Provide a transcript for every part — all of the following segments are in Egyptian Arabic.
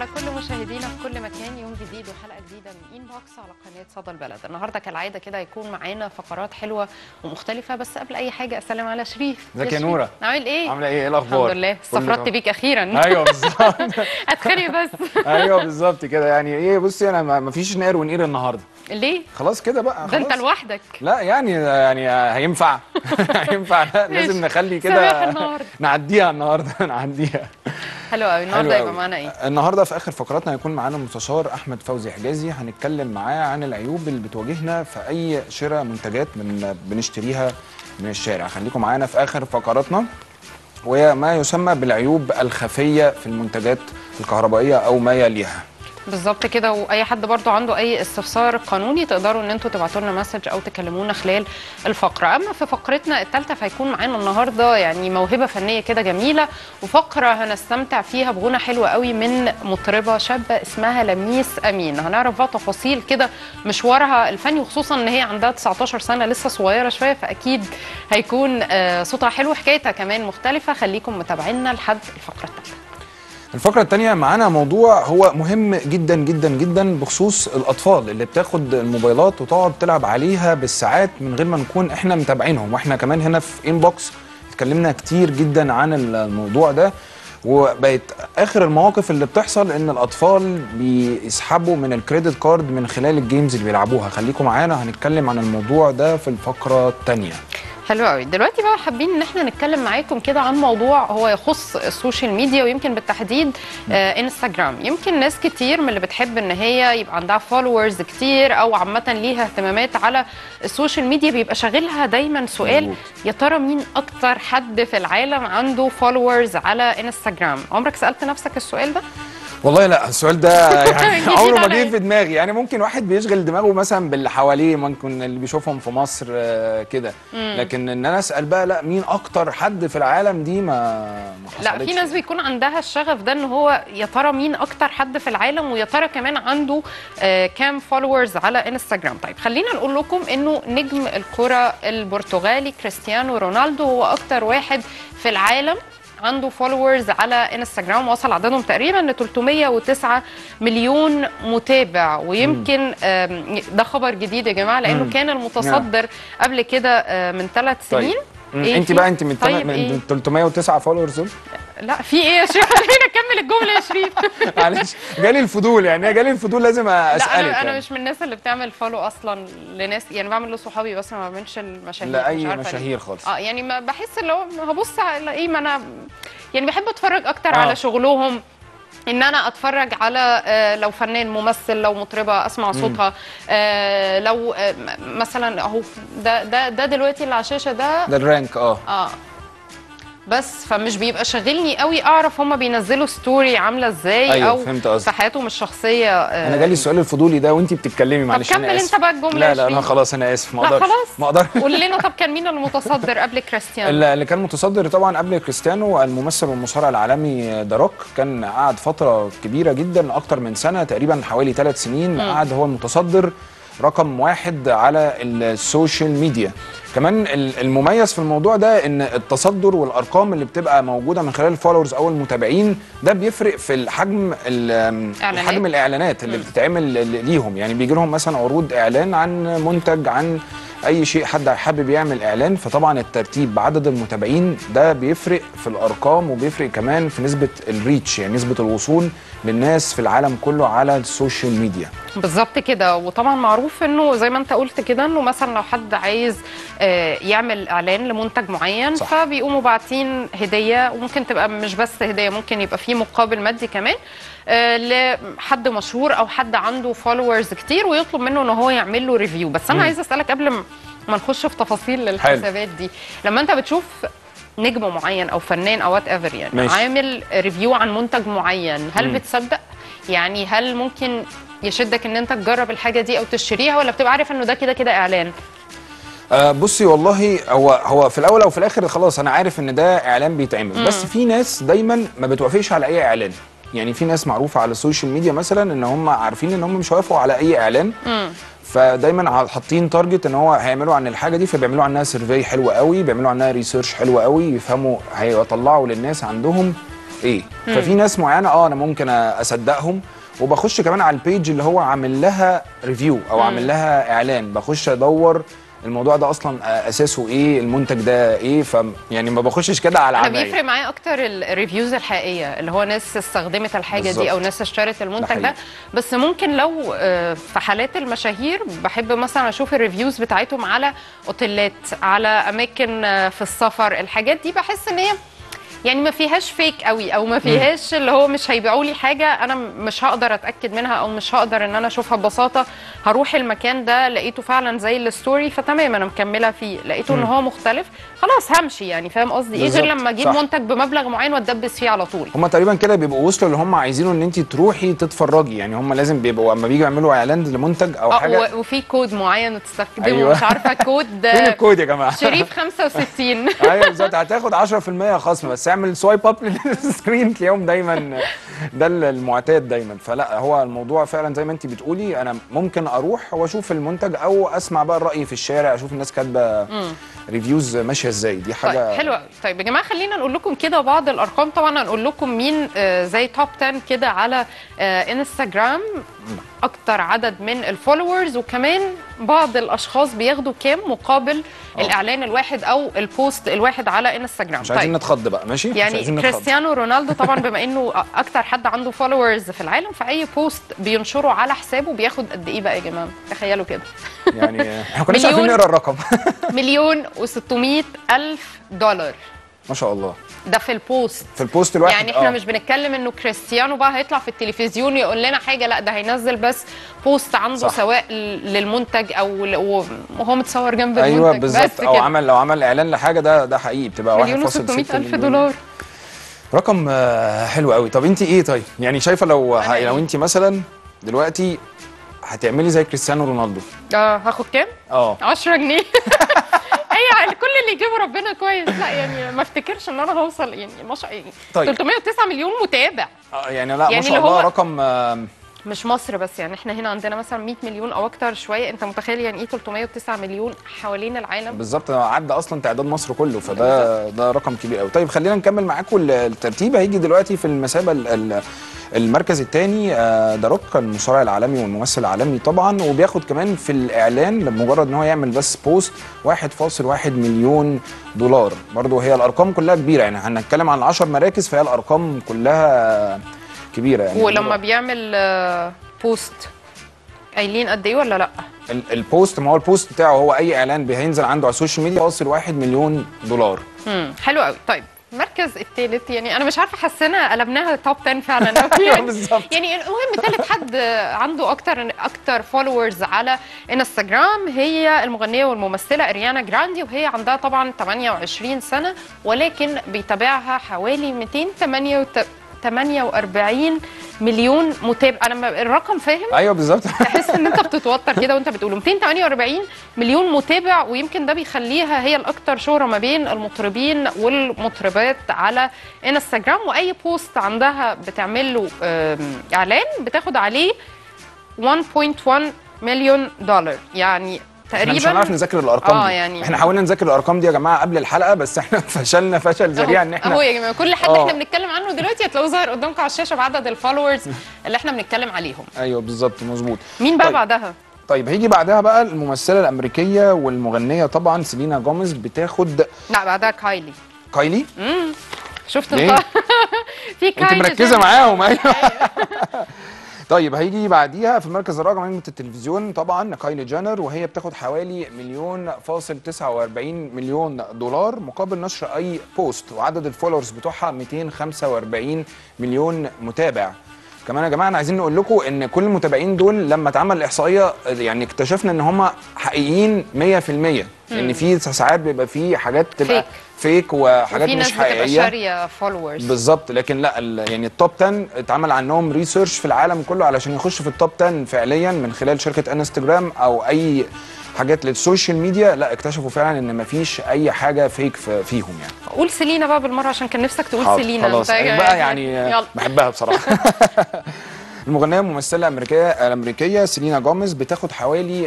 على كل مشاهدينا في كل مكان يوم جديد وحلقه جديده من ان بوكس على قناه صدى البلد النهارده كالعاده كده هيكون معانا فقرات حلوه ومختلفه بس قبل اي حاجه اسلم على شريف ازيك يا شريف، نورة؟ عامل ايه عامله ايه ايه الاخبار الحمد لله كله استفردت تمام. بيك اخيرا ايوه بالظبط هتخانق بس ايوه بالظبط كده يعني ايه بصي انا ما ما فيش نقر ونقير النهارده ليه خلاص كده بقى ده انت خلاص. لوحدك لا يعني يعني هينفع هينفع لا لازم نخلي سماح كده النهارده. نعديها النهارده نعديها حلو قوي النهارده حلو يبقى أوي. معانا ايه النهارده في اخر فقراتنا هيكون معانا المستشار احمد فوزي حجازي هنتكلم معاه عن العيوب اللي بتواجهنا في اي شراء منتجات من بنشتريها من الشارع خليكم معانا في اخر فقراتنا وهي ما يسمى بالعيوب الخفيه في المنتجات الكهربائيه او ما يليها بالظبط كده واي حد برضو عنده اي استفسار قانوني تقدروا ان انتوا تبعتوا لنا مسج او تكلمونا خلال الفقره اما في فقرتنا الثالثه فهيكون معانا النهارده يعني موهبه فنيه كده جميله وفقره هنستمتع فيها بغنى حلوه قوي من مطربه شابه اسمها لميس امين هنعرف بقى تفاصيل كده مشوارها الفني وخصوصا ان هي عندها 19 سنه لسه صغيره شويه فاكيد هيكون آه، صوتها حلو حكايتها كمان مختلفه خليكم متابعينا لحد الفقره الثالثه الفقرة الثانية معانا موضوع هو مهم جدا جدا جدا بخصوص الأطفال اللي بتاخد الموبايلات وتقعد تلعب عليها بالساعات من غير ما نكون احنا متابعينهم واحنا كمان هنا في انبوكس اتكلمنا كتير جدا عن الموضوع ده وبقت اخر المواقف اللي بتحصل ان الاطفال بيسحبوا من الكريدت كارد من خلال الجيمز اللي بيلعبوها خليكم معانا هنتكلم عن الموضوع ده في الفقرة الثانية حلو قوي دلوقتي بقى حابين ان احنا نتكلم معاكم كده عن موضوع هو يخص السوشيال ميديا ويمكن بالتحديد آه انستغرام يمكن ناس كتير من اللي بتحب ان هي يبقى عندها فولورز كتير او عامه ليها اهتمامات على السوشيال ميديا بيبقى شاغلها دايما سؤال مظبوط. يا ترى مين اكتر حد في العالم عنده فولورز على انستغرام عمرك سالت نفسك السؤال ده والله لا السؤال ده يعني جديد عمره ما عليا. جه في دماغي يعني ممكن واحد بيشغل دماغه مثلا باللي حواليه ممكن اللي بيشوفهم في مصر آه، كده لكن ان انا اسال بقى لا مين اكتر حد في العالم دي ما ما لا حصلتش في ناس بيكون عندها الشغف ده ان هو يا ترى مين اكتر حد في العالم ويا ترى كمان عنده آه كام فولورز على انستغرام طيب خلينا نقول لكم انه نجم الكره البرتغالي كريستيانو رونالدو هو اكتر واحد في العالم عنده فولورز على انستغرام وصل عددهم تقريبا ل 309 مليون متابع ويمكن آم، ده خبر جديد يا جماعه لانه مم. كان المتصدر قبل كده آه، من ثلاث طيب. سنين مم، إيه انت في؟ بقى انت من, طيب طيب إيه؟ من 309 فولورز دول لا في ايه يا شريف خلينا نكمل الجمله يا شريف معلش جالي الفضول يعني جالي الفضول لازم اسالك لا انا انا يعني. مش من الناس اللي بتعمل فولو اصلا لناس يعني بعمل لصحابي بس ما بعملش المشاهير لا مش اي عارفة ليه. مشاهير خالص اه يعني ما بحس اللي هو هبص على ايه ما انا يعني بحب اتفرج اكتر آه. على شغلهم ان انا اتفرج على آه، لو فنان ممثل لو مطربه اسمع صوتها آه، لو آه، م- مثلا اهو ده ده ده دلوقتي اللي على الشاشه ده ده الرانك اه اه بس فمش بيبقى شاغلني قوي اعرف هما بينزلوا ستوري عامله ازاي أيوة، او فهمت قصدك. في حياتهم الشخصيه آه، انا جالي السؤال الفضولي ده وانت بتتكلمي معلش كمل انا انت اسف بقى الجملة لا يا لا انا شريف. خلاص انا اسف ما لا اقدرش خلاص ما اقدرش قول لنا طب كان مين المتصدر قبل كريستيانو اللي اللي كان متصدر طبعا قبل كريستيانو الممثل والمصارع العالمي داروك كان قعد فتره كبيره جدا اكتر من سنه تقريبا حوالي ثلاث سنين قعد هو المتصدر رقم واحد على السوشيال ميديا كمان ال- المميز في الموضوع ده ان التصدر والارقام اللي بتبقى موجوده من خلال الفولورز او المتابعين ده بيفرق في الحجم ال- إعلانات. حجم الاعلانات اللي بتتعمل ل- ليهم يعني بيجي لهم مثلا عروض اعلان عن منتج عن اي شيء حد حابب يعمل اعلان فطبعا الترتيب بعدد المتابعين ده بيفرق في الارقام وبيفرق كمان في نسبه الريتش يعني نسبه الوصول للناس في العالم كله على السوشيال ميديا بالظبط كده وطبعا معروف انه زي ما انت قلت كده انه مثلا لو حد عايز آه، يعمل اعلان لمنتج معين صح. فبيقوموا باعتين هديه وممكن تبقى مش بس هديه ممكن يبقى فيه مقابل مادي كمان آه، لحد مشهور او حد عنده فولورز كتير ويطلب منه ان هو يعمل له ريفيو بس انا عايزه اسالك قبل ما ما نخش في تفاصيل الحسابات دي لما انت بتشوف نجم معين او فنان او وات ايفر يعني ماشي. عامل ريفيو عن منتج معين هل مم. بتصدق يعني هل ممكن يشدك ان انت تجرب الحاجه دي او تشتريها ولا بتبقى عارف انه ده كده كده اعلان آه بصي والله هو هو في الاول او في الاخر خلاص انا عارف ان ده اعلان بيتعمل بس في ناس دايما ما بتوافقش على اي اعلان يعني في ناس معروفه على السوشيال ميديا مثلا ان هم عارفين ان هم مش هيوافقوا على اي اعلان فدايما ع- حاطين تارجت ان هو هيعملوا عن الحاجه دي فبيعملوا عنها سيرفي حلوه قوي بيعملوا عنها ريسيرش حلوه قوي يفهموا هيطلعوا للناس عندهم ايه ففي ناس معينه اه انا ممكن اصدقهم وبخش كمان على البيج اللي هو عامل لها ريفيو او عامل لها اعلان بخش ادور الموضوع ده اصلا اساسه ايه المنتج ده ايه ف يعني ما بخشش كده على انا عماية بيفرق معايا اكتر الريفيوز الحقيقيه اللي هو ناس استخدمت الحاجه بالظبط. دي او ناس اشترت المنتج حقيقي. ده بس ممكن لو آه، في حالات المشاهير بحب مثلا اشوف الريفيوز بتاعتهم على اوتيلات على اماكن آه، في السفر الحاجات دي بحس ان هي يعني ما فيهاش فيك قوي او ما فيهاش اللي هو مش هيبيعوا لي حاجه انا مش هقدر اتاكد منها او مش هقدر ان انا اشوفها ببساطه هروح المكان ده لقيته فعلا زي الستوري فتمام انا مكمله فيه لقيته ان هو مختلف خلاص همشي يعني فاهم قصدي ايه غير بالظبط، لما اجيب صح. منتج بمبلغ معين واتدبس فيه على طول هم تقريبا كده بيبقوا وصلوا اللي هم عايزينه ان انت تروحي تتفرجي يعني هم لازم بيبقوا اما بييجوا يعملوا اعلان لمنتج او اه حاجه و- وفي كود معين تستخدمه أيوة. مش عارفه كود فين الكود يا جماعه شريف 65 ايوه بالظبط هتاخد 10% خصم بس اعمل سوايب اب للسكرين تلاقيهم دايما ده المعتاد دايما فلا هو الموضوع فعلا زي ما انت بتقولي انا ممكن اروح واشوف المنتج او اسمع بقى الراي في الشارع اشوف الناس كاتبه ريفيوز ماشيه ازاي دي حاجه طيب حلو قوي. طيب يا جماعه خلينا نقول لكم كده بعض الارقام طبعا هنقول لكم مين آه، زي توب 10 كده على آه، انستغرام اكتر عدد من الفولورز وكمان بعض الاشخاص بياخدوا كام مقابل آه. الاعلان الواحد او البوست الواحد على انستغرام مش عايزين نتخض بقى ماشي مش يعني عايزين نتخض كريستيانو رونالدو طبعا بما انه اكتر حد عنده فولورز في العالم في اي بوست بينشره على حسابه بياخد قد ايه بقى يا جماعه تخيلوا كده يعني احنا كناش عارفين مليون. نقرا الرقم مليون و600 الف دولار ما شاء الله ده في البوست في البوست الواحد يعني احنا آه. مش بنتكلم انه كريستيانو بقى هيطلع في التلفزيون يقول لنا حاجه لا ده هينزل بس بوست عنده صح. صح. سواء ل- للمنتج او ل- و- وهو متصور جنب ايوه المنتج بالظبط بس او كده عمل لو عمل اعلان لحاجه ده ده حقيقي بتبقى مليون 1.6 و600 الف مليون. دولار رقم آه، حلو قوي طب انت ايه طيب يعني شايفه لو أنا إيه؟ لو انت مثلا دلوقتي هتعملي زي كريستيانو رونالدو اه هاخد كام؟ اه 10 جنيه اي كل اللي يجيبه ربنا كويس لا يعني ما افتكرش ان انا هوصل يعني ما شاء يعني طيب. 309 مليون متابع آه، يعني لا ما يعني شاء اللي الله هو- رقم آه، مش مصر بس يعني احنا هنا عندنا مثلا 100 مليون او اكتر شويه انت متخيل يعني ايه 309 مليون حوالين العالم بالظبط عدى اصلا تعداد مصر كله فده ده رقم كبير قوي طيب خلينا نكمل معاكم ال- الترتيب هيجي دلوقتي في المسابه ال- ال- المركز الثاني ذا روك المصارع العالمي والممثل العالمي طبعا وبياخد كمان في الاعلان لمجرد ان هو يعمل بس بوست 1.1 مليون دولار برضه هي الارقام كلها كبيره يعني هنتكلم عن 10 مراكز فهي الارقام كلها كبيره يعني ولما بيعمل آه، بوست قايلين قد ايه ولا لا ال- البوست ما هو البوست بتاعه هو اي اعلان هينزل عنده على السوشيال ميديا واصل 1 مليون دولار امم حلو قوي طيب المركز الثالث يعني انا مش عارفه حسنا قلبناها توب 10 فعلا أوي يعني بالظبط. يعني المهم ثالث حد عنده اكتر اكتر فولورز على انستغرام هي المغنيه والممثله اريانا جراندي وهي عندها طبعا 28 سنه ولكن بيتابعها حوالي 248 مليون متابع انا ما- الرقم فاهم ايوه بالظبط تحس ان انت بتتوتر كده وانت بتقوله 248 مليون متابع ويمكن ده بيخليها هي الاكثر شهره ما بين المطربين والمطربات على انستغرام واي بوست عندها بتعمل له آم، اعلان بتاخد عليه 1.1 مليون دولار يعني احنا مش تقريبا هنعرف نذاكر الارقام آه، دي يعني- احنا حاولنا نذاكر الارقام دي يا جماعه قبل الحلقه بس احنا فشلنا فشل ذريع ان اهو احنا أهو يا جماعه كل حد آه. احنا بنتكلم عنه دلوقتي هتلاقوه ظاهر قدامكم على الشاشه بعدد الفولورز اللي احنا بنتكلم عليهم ايوه بالظبط مظبوط مين بقى طيب. بعدها طيب هيجي بعدها بقى الممثله الامريكيه والمغنيه طبعا سيلينا جوميز بتاخد لا بعدها كايلي كايلي شفت ليه؟ انت في انت كايلي مركزه زي- معاهم ايوه طيب هيجي بعديها في المركز الرابع من التلفزيون طبعا كايلي جانر وهي بتاخد حوالي مليون فاصل 49 مليون دولار مقابل نشر اي بوست وعدد الفولورز بتوعها 245 مليون متابع كمان يا جماعه انا عايزين نقول لكم ان كل المتابعين دول لما اتعمل الاحصائيه يعني اكتشفنا ان هم حقيقيين 100% ان في ساعات بيبقى في حاجات تبقى فيك. فيك وحاجات وفي ناس مش بتبقى حقيقيه شاريه فولورز بالظبط لكن لا ال- يعني التوب 10 اتعمل عنهم ريسيرش في العالم كله علشان يخشوا في التوب 10 فعليا من خلال شركه انستجرام او اي حاجات للسوشيال ميديا لا اكتشفوا فعلا ان مفيش اي حاجه فيك في فيهم يعني قول سيلينا بقى بالمره عشان كان نفسك تقول حاضر، سيلينا خلاص أنت- بقى يعني يلا بحبها بصراحه المغنيه الممثله الامريكيه الامريكيه سيلينا جوميز بتاخد حوالي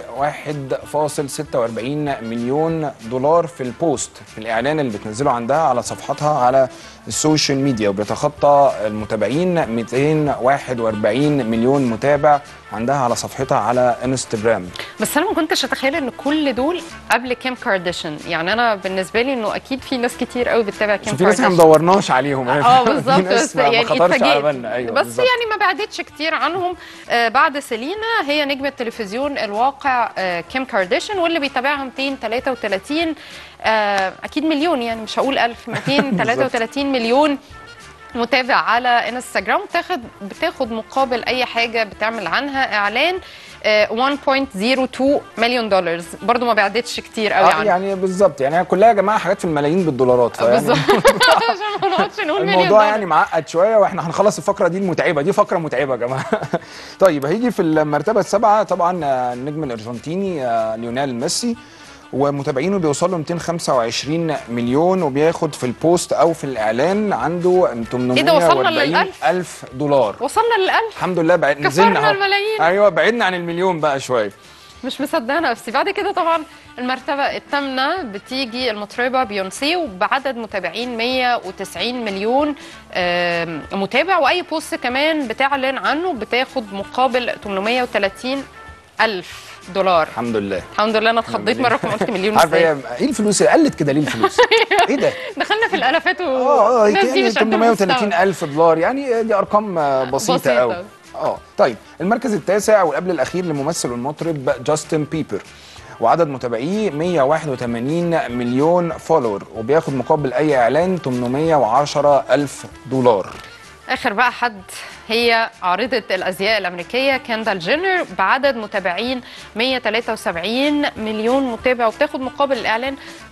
1.46 مليون دولار في البوست في الاعلان اللي بتنزله عندها على صفحتها على السوشيال ميديا وبيتخطى المتابعين 241 مليون متابع عندها على صفحتها على انستجرام بس انا ما كنتش اتخيل ان كل دول قبل كيم كارديشيان يعني انا بالنسبه لي انه اكيد في ناس كتير قوي بتتابع كيم في ناس احنا ما كارديشيان دورناش عليهم اه في بالظبط ناس بس ما- ما يعني خطرش على اتفاجئت بالنا ايوه بس بالظبط. يعني ما بعدتش كتير عنهم آه بعد سيلينا هي نجمة تلفزيون الواقع آه كيم كارديشيان واللي بيتابعها 233 آه اكيد مليون يعني مش هقول 1000 233 مليون متابع على انستغرام بتاخد بتاخد مقابل اي حاجه بتعمل عنها اعلان آه 1.02 مليون دولار برضو ما بعدتش كتير قوي آه عنه يعني بالظبط يعني هي كلها يا جماعه حاجات في الملايين بالدولارات فيعني بالظبط عشان ما نقعدش نقول مليون الموضوع دولار يعني معقد شويه واحنا هنخلص الفقره دي المتعبه دي فقره متعبه يا جماعه طيب هيجي في المرتبه السابعه طبعا آه، النجم الارجنتيني آه، ليونيل ميسي ومتابعينه بيوصلوا 225 مليون وبياخد في البوست او في الاعلان عنده 840 للألف؟ الف دولار وصلنا للألف الحمد لله بعد كسرنا نزلنا أهو. الملايين. ايوه بعدنا عن المليون بقى شويه مش مصدقه نفسي بعد كده طبعا المرتبه الثامنه بتيجي المطربه بيونسي وبعدد متابعين 190 مليون آم، متابع واي بوست كمان بتعلن عنه بتاخد مقابل 830 الف دولار الحمد لله الحمد لله انا اتخضيت مره ما قلت مليون عارفه ازاي هي ايه الفلوس قلت كده ليه الفلوس ايه ده دخلنا في الالافات اه اه والناس دي يعني مش قد 830 المستوى. الف دولار يعني دي ارقام آه، بسيطه بسيطة. قوي اه طيب المركز التاسع والقبل الاخير للممثل والمطرب جاستن بيبر وعدد متابعيه 181 مليون فولور وبياخد مقابل اي اعلان 810 الف دولار اخر بقى حد هي عارضة الازياء الامريكيه كاندال جينر بعدد متابعين 173 مليون متابع وبتاخد مقابل الاعلان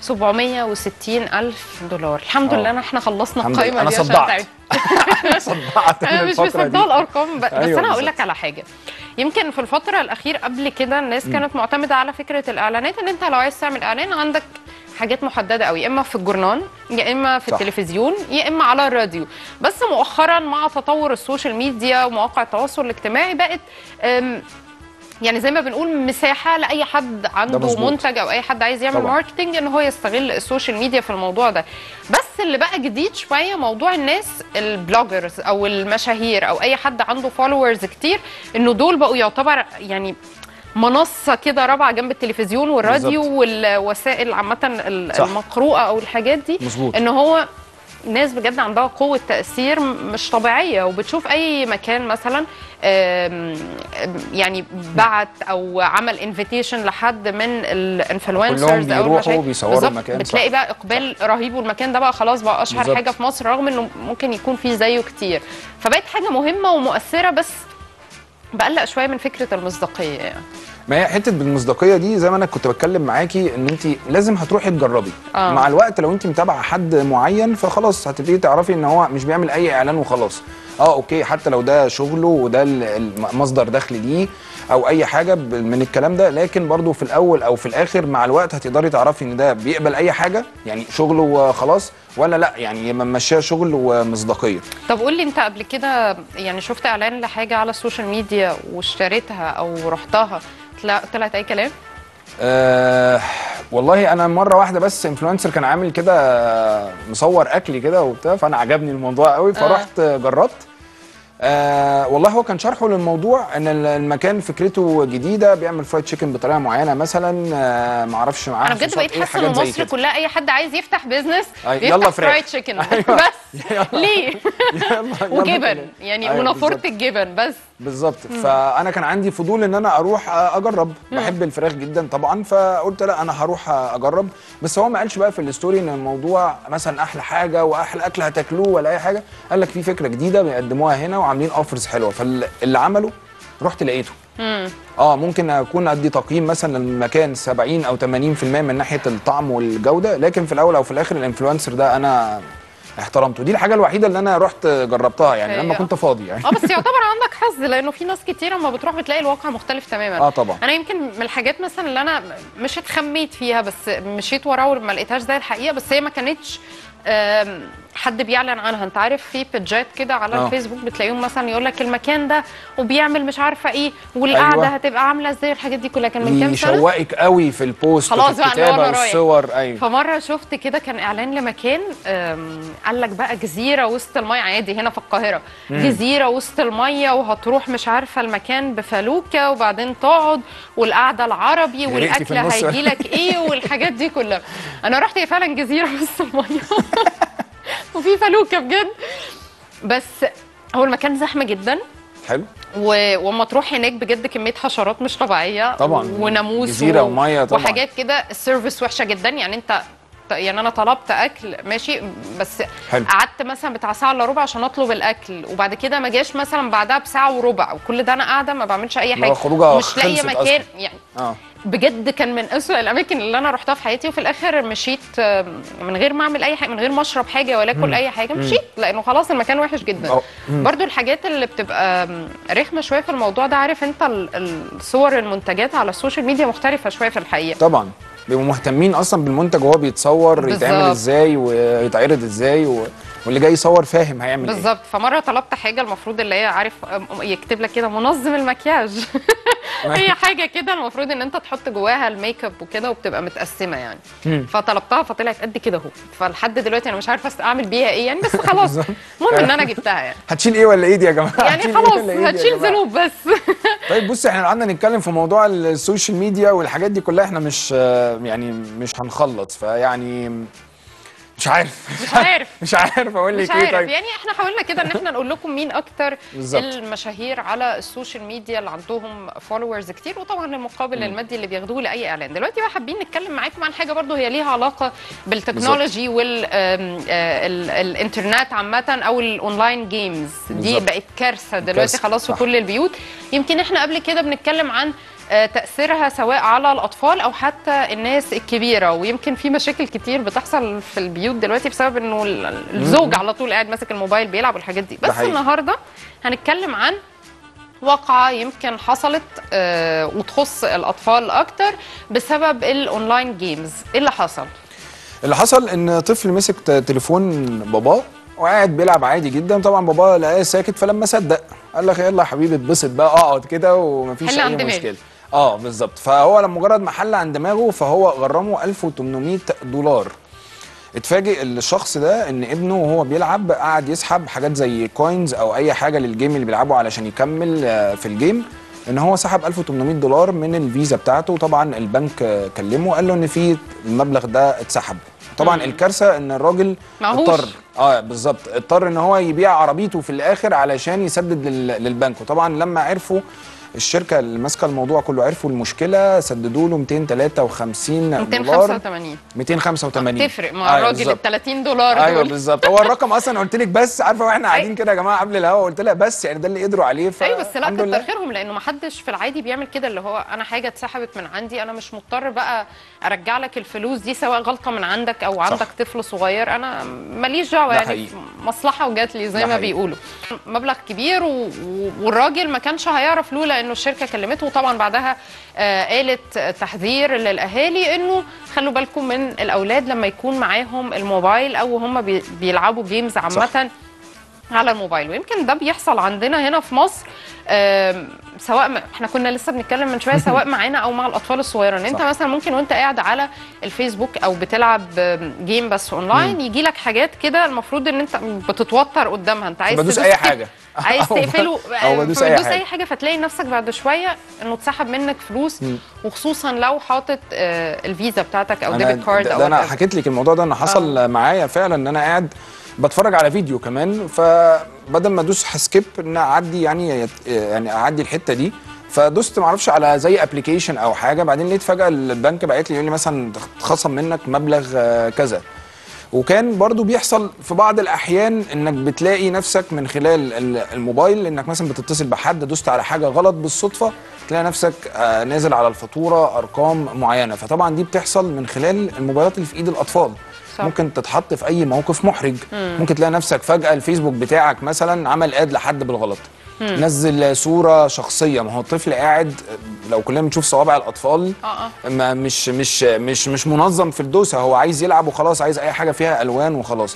760 الف دولار الحمد آه. لله إن احنا خلصنا الحمد القائمه لله. أنا دي عشان صدعت. تعبت. صدعت من انا مش الفقرة دي. مصدقه الارقام ب... بس أيوة انا هقول بالظبط. لك على حاجه يمكن في الفتره الاخير قبل كده الناس كانت معتمده على فكره الاعلانات ان انت لو عايز تعمل اعلان عندك حاجات محدده قوي يا اما في الجورنان يا اما في صح. التلفزيون يا اما على الراديو بس مؤخرا مع تطور السوشيال ميديا ومواقع التواصل الاجتماعي بقت أم، يعني زي ما بنقول مساحه لاي حد عنده مظبوط. منتج او اي حد عايز يعمل طبعاً. ماركتنج ان هو يستغل السوشيال ميديا في الموضوع ده بس اللي بقى جديد شويه موضوع الناس البلوجرز او المشاهير او اي حد عنده فولورز كتير انه دول بقوا يعتبر يعني منصه كده رابعه جنب التلفزيون والراديو بالظبط. والوسائل عامه ال- صح. المقروءه او الحاجات دي مظبوط. ان هو ناس بجد عندها قوة تأثير مش طبيعية وبتشوف أي مكان مثلا آم، آم، يعني بعت أو عمل انفيتيشن لحد من الانفلونسرز كلهم أو بيروحوا المشاهير. بيصوروا بالظبط، المكان، بتلاقي صح. بقى إقبال رهيب والمكان ده بقى خلاص بقى أشهر بالظبط. حاجة في مصر رغم إنه ممكن يكون فيه زيه كتير فبقت حاجة مهمة ومؤثرة بس بقلق شوية من فكرة المصداقية يعني ما هي حته بالمصداقيه دي زي ما انا كنت بتكلم معاكي ان انت لازم هتروحي تجربي آه. مع الوقت لو انت متابعه حد معين فخلاص هتبتدي تعرفي ان هو مش بيعمل اي اعلان وخلاص اه اوكي حتى لو ده شغله وده ال- الم- مصدر دخل ليه او اي حاجه ب- من الكلام ده لكن برضو في الاول او في الاخر مع الوقت هتقدري تعرفي ان ده بيقبل اي حاجه يعني شغله وخلاص ولا لا يعني ممشيها شغل ومصداقيه طب قول لي انت قبل كده يعني شفت اعلان لحاجه على السوشيال ميديا واشتريتها او رحتها طلع- طلعت اي كلام أه والله انا مره واحده بس انفلونسر كان عامل كده مصور اكلي كده وبتاع فانا عجبني الموضوع قوي فرحت جربت أه والله هو كان شرحه للموضوع ان ال- المكان فكرته جديده بيعمل فرايد تشيكن بطريقه معينه مثلا أه معرفش معاه انا بجد صوصات بقيت إيه، حاسه ان حاجات زي مصر كده. كلها اي حد عايز يفتح بيزنس أي، يفتح يلا فراخ. فرايد تشيكن أيوة. بس يلا. ليه يلا- يلا وجبن كده. يعني أيوة، ونافوره بالظبط. الجبن بس بالظبط فانا كان عندي فضول ان انا اروح اجرب بحب الفراخ جدا طبعا فقلت لا انا هروح اجرب بس هو ما قالش بقى في الستوري ان الموضوع مثلا احلى حاجه واحلى اكل هتاكلوه ولا اي حاجه قال لك في فكره جديده بيقدموها هنا وعاملين اوفرز حلوه فاللي عمله رحت لقيته اه ممكن اكون ادي تقييم مثلا للمكان 70 او 80% من ناحيه الطعم والجوده لكن في الاول او في الاخر الانفلونسر ده انا احترمته دي الحاجه الوحيده اللي انا رحت جربتها يعني لما أيوة. كنت فاضي يعني اه بس يعتبر عندك حظ لانه في ناس كتير اما بتروح بتلاقي الواقع مختلف تماما اه طبعا انا يمكن من الحاجات مثلا اللي انا مش اتخميت فيها بس مشيت وراها وما لقيتهاش زي الحقيقه بس هي ما كانتش آم، حد بيعلن عنها انت عارف في بيجات كده على آه. الفيسبوك بتلاقيهم مثلا يقول لك المكان ده وبيعمل مش عارفه ايه والقعده أيوة. هتبقى عامله ازاي الحاجات دي كلها كان من كام سنه يشوقك قوي في البوست خلاص وفي بقى اللي هو الكتابه أنا رايح. والصور ايوه فمره شفت كده كان اعلان لمكان أم، قال لك بقى جزيره وسط الميه عادي هنا في القاهره جزيره وسط الميه وهتروح مش عارفه المكان بفلوكه وبعدين تقعد والقعده العربي غرقتي في والاكل النص. هيجي لك ايه والحاجات دي كلها انا رحت هي فعلا جزيره وسط الميه وفي فلوكه بجد بس هو المكان زحمه جدا حلو و... وما تروح هناك بجد كميه حشرات مش طبيعيه طبعا. وناموس جزيرة ومية طبعا. وحاجات كده السيرفيس وحشه جدا يعني انت يعني انا طلبت اكل ماشي بس حلو. قعدت مثلا بتاع ساعه الا ربع عشان اطلب الاكل وبعد كده ما جاش مثلا بعدها بساعه وربع وكل ده انا قاعده ما بعملش اي اللي حاجه هو خروجة مش لاقيه خلصت مكان أصلاً. يعني اه بجد كان من أسوأ الاماكن اللي انا رحتها في حياتي وفي الاخر مشيت آم، من غير ما اعمل اي حاجه من غير ما اشرب حاجه ولا اكل اي حاجه مشيت لانه خلاص المكان وحش جدا أو- مم. برضو الحاجات اللي بتبقى آم، رخمه شويه في الموضوع ده عارف انت ال- الصور المنتجات على السوشيال ميديا مختلفه شويه في الحقيقه طبعا بيبقوا مهتمين اصلا بالمنتج وهو بيتصور بالظبط. يتعمل ازاي ويتعرض ازاي و... واللي جاي يصور فاهم هيعمل ايه بالظبط فمره طلبت حاجه المفروض اللي هي عارف أم- يكتب لك كده منظم المكياج هي حاجه كده المفروض ان انت تحط جواها الميك اب وكده وبتبقى متقسمه يعني مم. فطلبتها فطلعت قد كده اهو فلحد دلوقتي انا مش عارفه أست- اعمل بيها ايه يعني بس خلاص المهم ان انا جبتها يعني هتشيل ايه ولا ايه دي يا جماعه يعني هتشيل إيه خلاص ولا إيه دي يا هتشيل جماعة؟ ذنوب بس طيب بص احنا قعدنا نتكلم في موضوع السوشيال ميديا والحاجات دي كلها احنا مش آه، يعني مش هنخلص فيعني مش عارف مش عارف مش عارف اقول مش لك ايه عارف طيب يعني احنا حاولنا كده ان احنا نقول لكم مين اكتر بالظبط. المشاهير على السوشيال ميديا اللي عندهم فولورز كتير وطبعا المقابل المادي اللي بياخدوه لاي اعلان دلوقتي بقى حابين نتكلم معاكم عن حاجه برضو هي ليها علاقه بالتكنولوجي والانترنت عامه او الاونلاين جيمز دي بالظبط. بقت كارثه دلوقتي كارثة، خلاص في صح. كل البيوت يمكن احنا قبل كده بنتكلم عن آه، تأثيرها سواء على الأطفال أو حتى الناس الكبيرة ويمكن في مشاكل كتير بتحصل في البيوت دلوقتي بسبب إنه ال- الزوج على طول قاعد ماسك الموبايل بيلعب والحاجات دي ده بس حقيقي. النهاردة هنتكلم عن واقعة يمكن حصلت آه، وتخص الأطفال أكتر بسبب الأونلاين جيمز إيه اللي حصل؟ اللي حصل ان طفل مسك ت- تليفون باباه وقاعد بيلعب عادي جدا طبعا باباه لقاه ساكت فلما صدق قال لك يلا يا حبيبي اتبسط بقى اقعد كده ومفيش حل عن اي دماغي. مشكله اه بالظبط فهو لما مجرد ما حل عن دماغه فهو غرمه 1800 دولار اتفاجئ الشخص ده ان ابنه وهو بيلعب قعد يسحب حاجات زي كوينز او اي حاجه للجيم اللي بيلعبه علشان يكمل آه، في الجيم ان هو سحب 1800 دولار من الفيزا بتاعته وطبعا البنك آه، كلمه قال له ان في المبلغ ده اتسحب طبعا الكارثه ان الراجل معهوش. اضطر اه بالظبط اضطر ان هو يبيع عربيته في الاخر علشان يسدد لل- للبنك وطبعا لما عرفوا الشركه اللي ماسكه الموضوع كله عرفوا المشكله سددوا له 253 دولار 285 285 تفرق مع أيوة الراجل ال بالظبط. 30 دولار ايوه دول بالظبط هو الرقم اصلا قلت لك بس عارفه واحنا قاعدين كده يا جماعه قبل الهوا قلت لها بس يعني ده اللي قدروا عليه ف ايوه بس لا الحمد لله. كتر خيرهم لانه ما حدش في العادي بيعمل كده اللي هو انا حاجه اتسحبت من عندي انا مش مضطر بقى ارجع لك الفلوس دي سواء غلطه من عندك او عندك طفل صغير انا ماليش دعوه ده يعني حقيقي. مصلحه وجات لي زي ده ما حقيقي. بيقولوا مبلغ كبير و... و- والراجل ما كانش هيعرف لولا انه الشركه كلمته وطبعا بعدها آه قالت تحذير للاهالي انه خلوا بالكم من الاولاد لما يكون معاهم الموبايل او هم بي... بيلعبوا جيمز عامه على الموبايل ويمكن ده بيحصل عندنا هنا في مصر آم، سواء ما احنا كنا لسه بنتكلم من شويه سواء معانا او مع الاطفال الصغيره ان انت صح. مثلا ممكن وانت قاعد على الفيسبوك او بتلعب آم، جيم بس اونلاين يجي لك حاجات كده المفروض ان انت بتتوتر قدامها انت عايز بدوس تدوس اي skip، حاجه عايز أو ب- تقفله أو بدوس أي فبتدوس حاجة. اي حاجه فتلاقي نفسك بعد شويه انه اتسحب منك فلوس وخصوصا لو حاطط آه، الفيزا بتاعتك او أنا ديبت كارد ده, او ده انا whatever. حكيت لك الموضوع ده انا حصل معايا فعلا ان انا قاعد بتفرج على فيديو كمان فبدل ما ادوس سكيب ان اعدي يعني يت- يعني اعدي الحته دي فدوست معرفش على زي ابلكيشن او حاجه بعدين لقيت فجاه البنك بعت لي يقول لي مثلا اتخصم منك مبلغ آه، كذا وكان برضو بيحصل في بعض الاحيان انك بتلاقي نفسك من خلال ال- الموبايل انك مثلا بتتصل بحد دوست على حاجه غلط بالصدفه تلاقي نفسك آه، نازل على الفاتوره ارقام معينه فطبعا دي بتحصل من خلال الموبايلات اللي في ايد الاطفال صح. ممكن تتحط في اي موقف محرج ممكن تلاقي نفسك فجاه الفيسبوك بتاعك مثلا عمل اد لحد بالغلط نزل صوره شخصيه ما هو الطفل قاعد لو كلنا بنشوف صوابع الاطفال اه اه ما مش مش مش مش منظم في الدوسه هو عايز يلعب وخلاص عايز اي حاجه فيها الوان وخلاص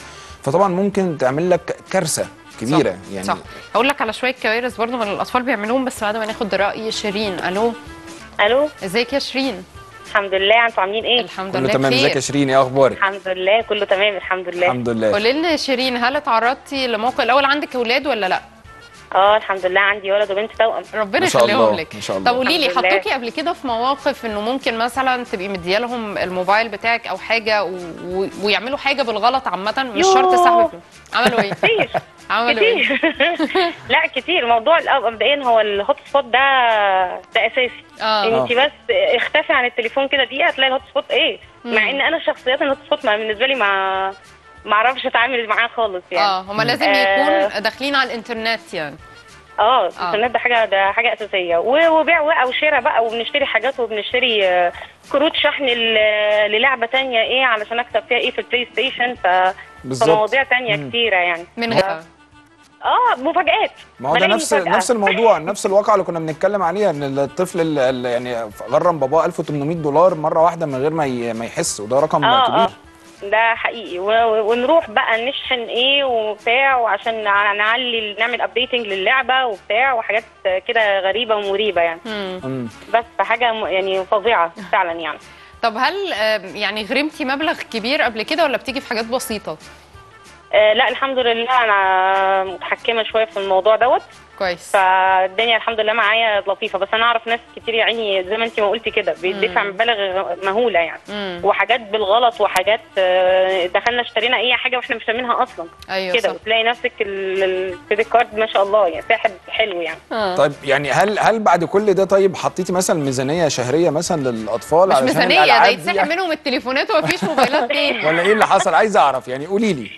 فطبعا ممكن تعمل لك كارثه كبيره صح. يعني صح هقول لك على شويه كوارث برضو من الاطفال بيعملوهم بس بعد ما ناخد راي شيرين الو الو ازيك يا شيرين الحمد لله انتوا عاملين ايه الحمد كله لله تمام ازيك يا بخير شيرين ايه اخبارك الحمد لله كله تمام الحمد لله الحمد لله قولي لنا يا شيرين هل اتعرضتي لموقف الاول عندك اولاد ولا لا اه الحمد لله عندي ولد وبنت توأم ربنا ما شاء يخليهم الله، لك ما شاء الله. طب قولي لي الحمد لله. حطوكي قبل كده في مواقف انه ممكن مثلا تبقي مديه لهم الموبايل بتاعك او حاجه و... و... ويعملوا حاجه بالغلط عامه مش يوه. شرط سحب عملوا ايه كتير عملوا ايه كتير لا كتير موضوع الأ- مبدئيا هو الهوت سبوت ده ده اساسي اه انت بس اختفي عن التليفون كده دقيقه هتلاقي الهوت سبوت ايه مم. مع ان انا شخصيات الهوت سبوت ما- بالنسبه لي ما ما اعرفش اتعامل معاه خالص يعني اه هما لازم آه. يكون داخلين على الانترنت يعني اه الانترنت ده حاجه ده حاجه اساسيه و- وبيع بقى وشراء بقى وبنشتري حاجات وبنشتري آه، كروت شحن ل- للعبه تانية ايه علشان اكسب فيها ايه في البلاي ستيشن ف بالظبط. فمواضيع تانية مم. كتيره يعني من غير اه مفاجآت ما هو ده بلاقي نفس مفاجأة. نفس الموضوع نفس الواقعه اللي كنا بنتكلم عليها ان الطفل اللي اللي يعني غرم باباه 1800 دولار مره واحده من غير ما ي- ما يحس وده رقم اه كبير اه ده حقيقي و- و- ونروح بقى نشحن ايه وبتاع وعشان نع- نعلي نعمل ابديتنج للعبه وبتاع وحاجات كده غريبه ومريبه يعني مم. مم. بس فحاجه م- يعني فظيعه فعلا يعني طب هل آه، يعني غرمتي مبلغ كبير قبل كده ولا بتيجي في حاجات بسيطه آه لا الحمد لله انا متحكمه شويه في الموضوع دوت كويس فالدنيا الحمد لله معايا لطيفه بس انا اعرف ناس كتير يا عيني زي ما انت ما قلتي كده بيدفع مبالغ مهوله يعني مم. وحاجات بالغلط وحاجات آه، دخلنا اشترينا اي حاجه واحنا مش فاهمينها اصلا ايوه كده صح وتلاقي نفسك ال- الكريدت كارد ما شاء الله يعني ساحب حلو يعني آه. طيب يعني هل هل بعد كل ده طيب حطيتي مثلا ميزانيه شهريه مثلا للاطفال مش علشان ميزانيه ده الألعاب دي يتسحب يعني؟ منهم التليفونات ومفيش موبايلات تاني ولا ايه اللي حصل عايز اعرف يعني قولي لي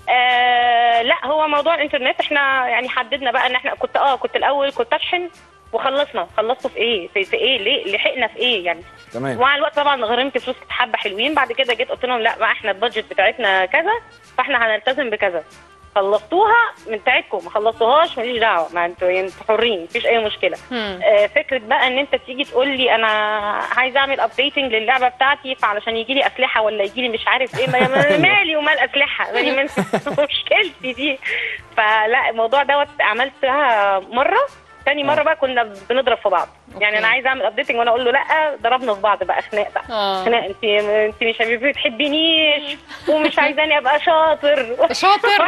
آه لا هو موضوع الانترنت احنا يعني حددنا بقى ان احنا كنت اه كنت الاول كنت اشحن وخلصنا خلصته في ايه في, في ايه ليه لحقنا في ايه يعني تمام ومع الوقت طبعا غرمت فلوس حبه حلوين بعد كده جيت قلت لهم لا ما احنا البادجت بتاعتنا كذا فاحنا هنلتزم بكذا خلصتوها من بتاعتكم ما خلصتوهاش ماليش دعوه ما انتوا يعني انتوا حرين مفيش اي مشكله مم. آه، فكره بقى ان انت تيجي تقول لي انا عايز اعمل ابديتنج للعبه بتاعتي فعلشان يجي لي اسلحه ولا يجي لي مش عارف ايه ما- ما- مالي ومال اسلحه مالي من مشكلتي دي فلا الموضوع دوت عملتها مره تاني مره بقى كنا بنضرب في بعض يعني أوكي. انا عايزه اعمل ابديتنج وانا اقول له لا ضربنا في بعض بقى خناق بقى اه خناق انت انت مش ما بتحبينيش ومش عايزاني ابقى شاطر شاطر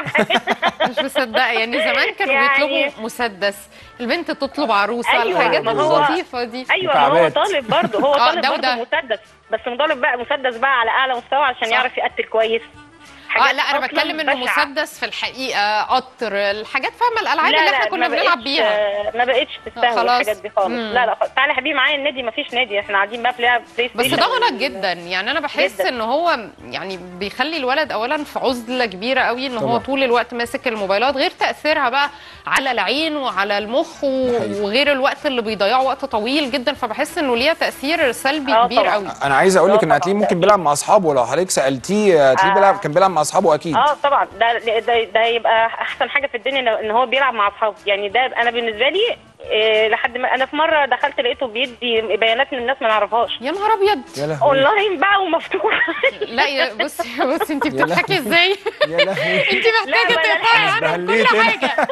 مش مصدقه يعني زمان كانوا يعني- بيطلبوا مسدس البنت تطلب عروسه أيوة، الحاجات ما هو- اللطيفه دي ايوه ما هو مكعبات. طالب برضه هو آه، طالب ده برضه وده. مسدس بس مطالب بقى مسدس بقى على اعلى مستوى عشان صح. يعرف يقتل كويس اه حاجات لا انا أصلاً بتكلم انه بشعة. مسدس في الحقيقه قطر الحاجات فاهمه الالعاب لا اللي لا احنا كنا ما بنلعب بقتش- بيها ما بقتش تستاهل خلاص. الحاجات دي خالص مم. لا لا خالص. تعالى يا حبيبي معايا النادي ما فيش نادي احنا قاعدين بقى بلاي بلاي بس ستيشن ده غلط جدا يعني انا بحس جداً. ان هو يعني بيخلي الولد اولا في عزله كبيره قوي ان هو طبعاً. طول الوقت ماسك الموبايلات غير تاثيرها بقى على العين وعلى المخ و- حقيقي. وغير الوقت اللي بيضيعه وقت طويل جدا فبحس انه ليها تاثير سلبي آه كبير طبعاً. قوي انا عايز اقول لك ان طبعاً. هتلاقيه ممكن بيلعب مع اصحابه لو حضرتك سالتيه هتلاقيه آه. بيلعب كان بيلعب مع اصحابه اكيد اه طبعا ده ده ده يبقى احسن حاجه في الدنيا إن- ان هو بيلعب مع اصحابه يعني ده انا بالنسبه لي إيه لحد ما انا في مره دخلت لقيته بيدي بيانات من الناس ما نعرفهاش يا نهار ابيض يا لهوي اونلاين بقى ومفتوح لا يا بصي بصي انت يا بتضحكي لهوي. ازاي يا لهوي انت محتاجه لا، لا، تقطعي لا، عنهم كل استهليت هنا. حاجه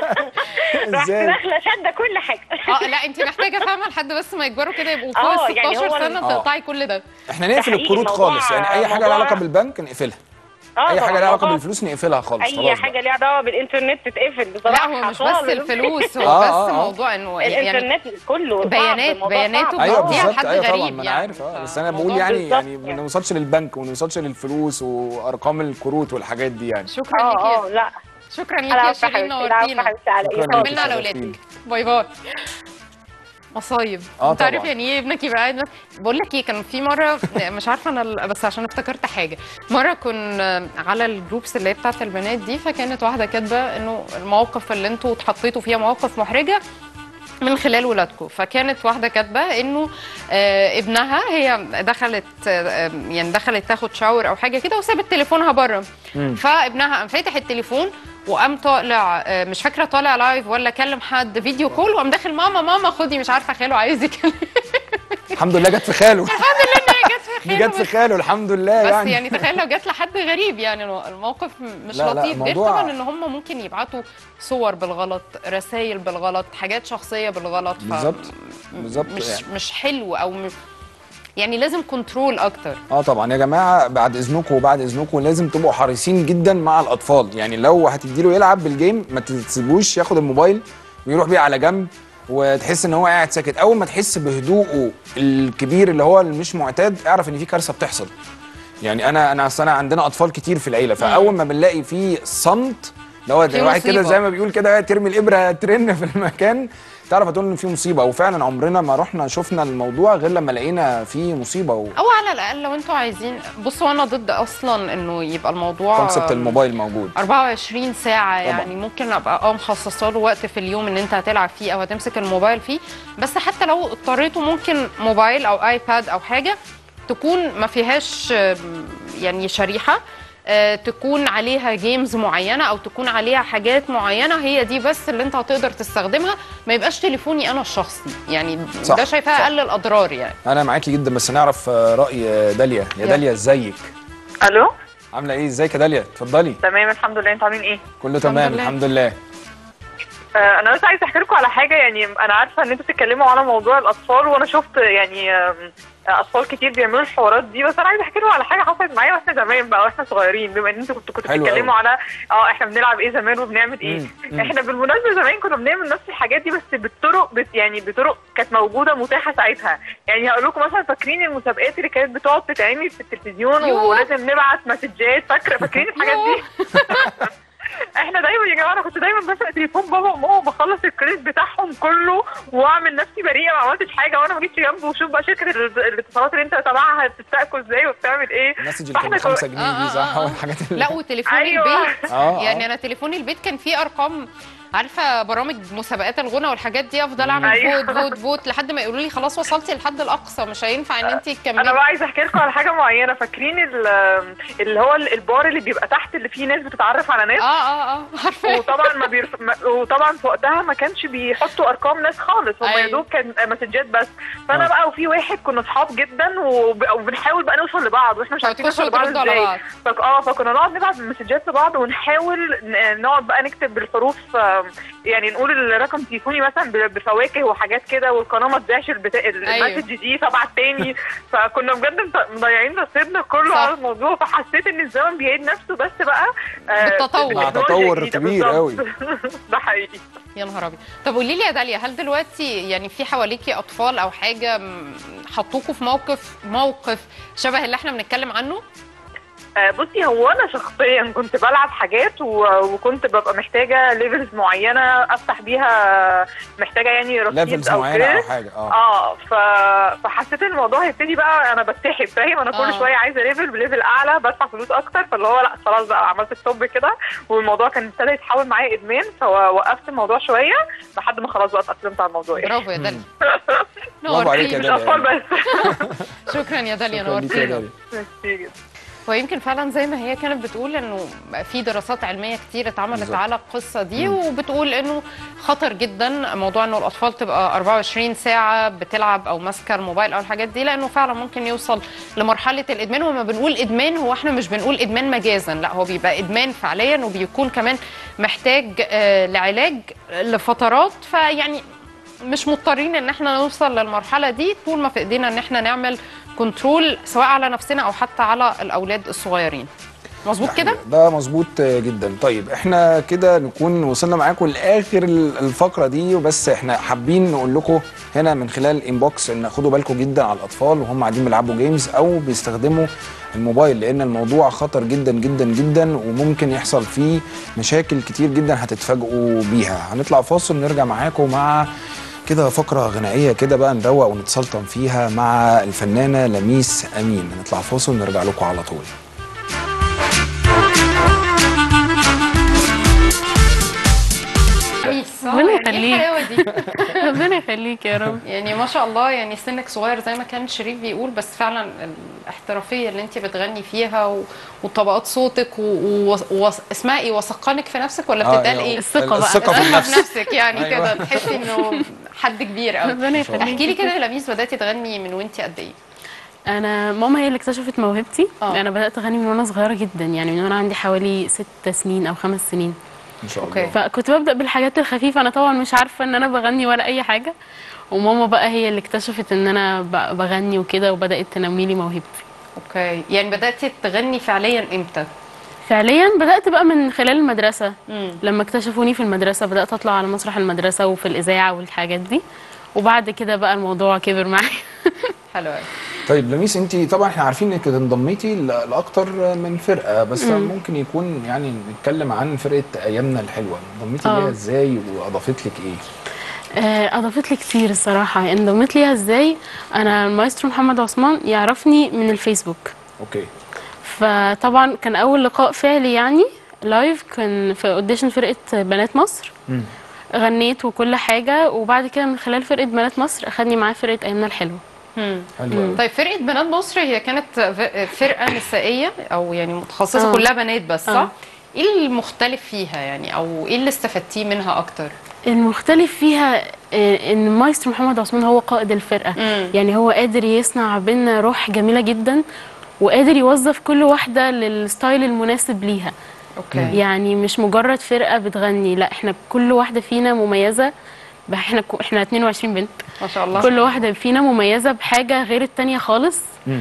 رحت ازاي داخله شاده كل حاجه اه لا انت محتاجه فاهمه لحد بس ما يكبروا كده يبقوا فوق آه، ال يعني 16 هو ال- سنه آه. تقطعي كل ده احنا نقفل حقيقي الكروت الموضوع- خالص يعني اي حاجه لها موضوع- علاقه بالبنك نقفلها اه اي طبعاً، حاجه لها علاقه موضوع- بالفلوس نقفلها خالص اي خلاص حاجه بقى. ليها دعوه بالانترنت تتقفل لا بصراحه هو مش بس خالص. الفلوس هو آه، بس آه، آه. موضوع انه يعني الانترنت كله صعب، بيانات- الموضوع بياناته صعب. ايوه آه. بتضيع بالظبط لحد ايوه طبعا غريب ما انا يعني. عارف اه بس انا فالموضوع بقول يعني بالظبط يعني يعني. ما نوصلش للبنك وما نوصلش للفلوس وارقام الكروت والحاجات دي يعني شكرا اه اه ليكي لا شكرا ليكي انا يا عارفه شيرين حبيبتي أنا عارفه نورتينا حبيبتي على ايه شكراً ليكي. كملنا على شرفتيني. اولادك باي باي مصايب آه انت عارف طبعاً. يعني ايه ابنك يبقى قاعد بقول لك ايه كان في مره مش عارفه انا ال- بس عشان افتكرت حاجه مره كنا على الجروبس اللي هي بتاعت البنات دي فكانت واحده كاتبه انه المواقف اللي انتوا اتحطيتوا فيها مواقف محرجه من خلال ولادكم فكانت واحده كاتبه انه آه ابنها هي دخلت آه يعني دخلت تاخد شاور او حاجه كده وسابت تليفونها بره فابنها قام فاتح التليفون وقام طالع آه مش فاكره طالع لايف ولا كلم حد فيديو كول وقام داخل ماما ماما خدي مش عارفه خاله عايز يكلم الحمد لله جت في خاله الحمد لله ان هي جت في تخيل دي جت في بس- خياله الحمد لله بس يعني يعني تخيل لو جت لحد غريب يعني الموقف مش لا، لا، لطيف غير موضوع- طبعا ان هم ممكن يبعتوا صور بالغلط رسائل بالغلط حاجات شخصيه بالغلط ف- بالظبط بالظبط مش يعني. مش حلو او م... يعني لازم كنترول اكتر اه طبعا يا جماعه بعد اذنكم وبعد اذنكم لازم تبقوا حريصين جدا مع الاطفال يعني لو هتديله يلعب بالجيم ما تسيبوش ياخد الموبايل ويروح بيه على جنب وتحس ان هو قاعد ساكت اول ما تحس بهدوءه الكبير اللي هو اللي مش معتاد اعرف ان في كارثه بتحصل يعني انا انا اصل انا عندنا اطفال كتير في العيله فاول ما بنلاقي في صمت اللي هو في واحد كده مصيبة. زي ما بيقول كده ترمي الابره ترن في المكان تعرف هتقول ان في مصيبه وفعلا عمرنا ما رحنا شفنا الموضوع غير لما لقينا في مصيبه و... او على الاقل لو انتوا عايزين بصوا انا ضد اصلا انه يبقى الموضوع كونسبت الموبايل موجود 24 ساعة طبعاً. يعني ممكن ابقى اه مخصصه له وقت في اليوم ان انت هتلعب فيه او هتمسك الموبايل فيه بس حتى لو اضطريتوا ممكن موبايل او ايباد او حاجة تكون ما فيهاش آم، يعني شريحة آه، تكون عليها جيمز معينة او تكون عليها حاجات معينة هي دي بس اللي انت هتقدر تستخدمها ما يبقاش تليفوني انا الشخصي يعني صح، ده شايفاها صح. اقل الاضرار يعني انا معاكي جدا بس نعرف آه، راي آه، داليا يا يلا. داليا ازيك الو عامله ايه ازيك يا داليا اتفضلي تمام الحمد لله انتوا عاملين ايه كله تمام لله. الحمد لله آه انا بس عايزه احكي لكم على حاجه يعني انا عارفه ان انتوا بتتكلموا على موضوع الاطفال وانا شفت يعني آم، اطفال كتير بيعملوا الحوارات دي بس انا عايزه احكي لكم على حاجه حصلت معايا واحنا زمان بقى واحنا صغيرين بما ان انتوا كنتوا كنتوا حلو بتتكلموا أوي. على اه احنا بنلعب ايه زمان وبنعمل ايه مم، مم. احنا بالمناسبه زمان كنا بنعمل نفس الحاجات دي بس بالطرق بت يعني بطرق كانت موجوده متاحه ساعتها يعني هقول لكم مثلا فاكرين المسابقات اللي كانت بتقعد تتعمل في التلفزيون يوه. ولازم نبعت مسجات فاكره فاكرين الحاجات دي احنا دايما يا جماعه انا كنت دايما بسرق تليفون بابا وماما وبخلص الكريدت بتاعهم كله واعمل نفسي بريئه ما عملتش حاجه وانا ما جيتش جنبه وشوف بقى شركه ال- الاتصالات اللي انت تبعها بتستقوا ازاي وبتعمل ايه المسج اللي كان فاحنا ب 5 كنا- جنيه آه، دي آه، صح آه. والحاجات اللي لا وتليفون أيوة. البيت آه، يعني آه. انا تليفون البيت كان فيه ارقام عارفه برامج مسابقات الغنى والحاجات دي افضل اعمل أيوة. فوت فوت فوت لحد ما يقولوا لي خلاص وصلتي لحد الاقصى مش هينفع ان انت انا تكملي بقى عايزه احكي لكم على حاجه معينه فاكرين ال- اللي هو البار اللي بيبقى تحت اللي فيه ناس بتتعرف على ناس اه اه اه عارفه وطبعا ما بيرف... ما- وطبعا في وقتها ما كانش بيحطوا ارقام ناس خالص هم أيوة. يا دوب كان مسجات بس فانا آه. بقى وفي واحد كنا اصحاب جدا وب... وبنحاول بقى نوصل لبعض واحنا مش عارفين فتخشوا نوصل لبعض وتردوا على ازاي بعض فك... اه فكنا نقعد نبعت مسجات لبعض ونحاول ن- نقعد بقى نكتب بالحروف آم، يعني نقول الرقم تليفوني مثلا ب- بفواكه وحاجات كده والقناه ما تذيعش البتا... أيوة. المسج دي تبع التاني فكنا بجد مط- مضيعين رصيدنا كله صح. على الموضوع فحسيت ان الزمن بيعيد نفسه بس بقى آه، بالتطور. مع بالتكنولوجيا تطور الجديدة كبير بالظبط. ده حقيقي يا نهار ابيض طب قولي لي يا داليا هل دلوقتي يعني في حواليكي اطفال او حاجه م- حطوكوا في موقف موقف شبه اللي احنا بنتكلم عنه آه، بصي هو انا شخصيا كنت بلعب حاجات و- وكنت ببقى محتاجه ليفلز معينه افتح بيها محتاجه يعني رصيد ليفلز او معينه او كريدت حاجه اه اه ف... فحسيت ان الموضوع هيبتدي بقى انا بتسحب فاهم انا كل آه. شويه عايزه ليفل بليفل اعلى بدفع فلوس اكتر فاللي هو لا خلاص بقى عملت ستوب كده والموضوع كان ابتدى يتحول معايا ادمان فوقفت الموضوع شويه لحد ما خلاص بقى اتاقلمت على الموضوع يعني برافو يا داليا برافو عليك يا مش داليا. اطفال بس شكرا يا داليا شكراً ليك يا نورتينا داليا. ميرسي جدا. ويمكن فعلا زي ما هي كانت بتقول انه في دراسات علميه كتير اتعملت بالظبط. على القصه دي وبتقول انه خطر جدا موضوع انه الاطفال تبقى 24 ساعه بتلعب او ماسكه الموبايل او الحاجات دي لانه فعلا ممكن يوصل لمرحله الادمان وما بنقول ادمان هو احنا مش بنقول ادمان مجازا لا هو بيبقى ادمان فعليا وبيكون كمان محتاج آه، لعلاج لفترات فيعني مش مضطرين ان احنا نوصل للمرحله دي طول ما في ايدينا ان احنا نعمل كنترول سواء على نفسنا او حتى على الاولاد الصغيرين مظبوط كده ده مظبوط جدا طيب احنا كده نكون وصلنا معاكم لاخر الفقره دي وبس احنا حابين نقول لكم هنا من خلال انبوكس ان خدوا بالكم جدا على الاطفال وهم قاعدين بيلعبوا جيمز او بيستخدموا الموبايل لان الموضوع خطر جدا جدا جدا وممكن يحصل فيه مشاكل كتير جدا هتتفاجئوا بيها هنطلع فاصل نرجع معاكم مع كده فقرة غنائية كده بقى نروق ونتسلطن فيها مع الفنانة لميس أمين نطلع فاصل ونرجع لكم على طول ربنا يخليك الحلاوه دي ربنا يخليك يا رب يعني ما شاء الله يعني سنك صغير زي ما كان شريف بيقول بس فعلا الاحترافيه اللي انت بتغني فيها و... وطبقات صوتك و... و... و... اسمها ايه وثقانك في نفسك ولا آه، بتتقال أيوة. ايه؟ الثقة بقى. الثقة في الثقة النفس في نفسك يعني أيوة. كده تحسي انه حد كبير قوي ربنا يخليك احكي لي كده يا لميس بداتي تغني من وانت قد ايه؟ انا ماما هي اللي اكتشفت موهبتي آه. انا بدات اغني من وانا صغيره جدا يعني من وانا عندي حوالي ست سنين او خمس سنين ان شاء أوكي. الله فكنت ببدا بالحاجات الخفيفه انا طبعا مش عارفه ان انا بغني ولا اي حاجه وماما بقى هي اللي اكتشفت ان انا ب- بغني وكده وبدات تنمي لي موهبتي اوكي يعني بداتي تغني فعليا امتى فعليا بدات بقى من خلال المدرسه مم. لما اكتشفوني في المدرسه بدات اطلع على مسرح المدرسه وفي الاذاعه والحاجات دي وبعد كده بقى الموضوع كبر معايا حلو قوي طيب لميس انت طبعا احنا عارفين انك انضميتي ل- لاكتر من فرقه بس مم. ممكن يكون يعني نتكلم عن فرقه ايامنا الحلوه انضميتي آه. ليها ازاي واضافت لك ايه آه، اضافت لي كتير الصراحه انضميت ليها ازاي انا المايسترو محمد عثمان يعرفني من الفيسبوك اوكي فطبعا كان اول لقاء فعلي يعني لايف كان في اوديشن فرقه بنات مصر مم. غنيت وكل حاجه وبعد كده من خلال فرقه بنات مصر اخدني معاه فرقه ايامنا الحلوه مم. حلو قوي طيب فرقه بنات مصر هي كانت ف- فرقه نسائيه او يعني متخصصه آه. كلها بنات بس صح آه. ايه المختلف فيها يعني او ايه اللي استفدتيه منها اكتر المختلف فيها آه، ان مايسترو محمد عثمان هو قائد الفرقه مم. يعني هو قادر يصنع بينا روح جميله جدا وقادر يوظف كل واحده للستايل المناسب ليها اوكي يعني مش مجرد فرقه بتغني لا احنا كل واحده فينا مميزه بح- احنا احنا 22 بنت ما شاء الله كل واحده فينا مميزه بحاجه غير التانية خالص مم.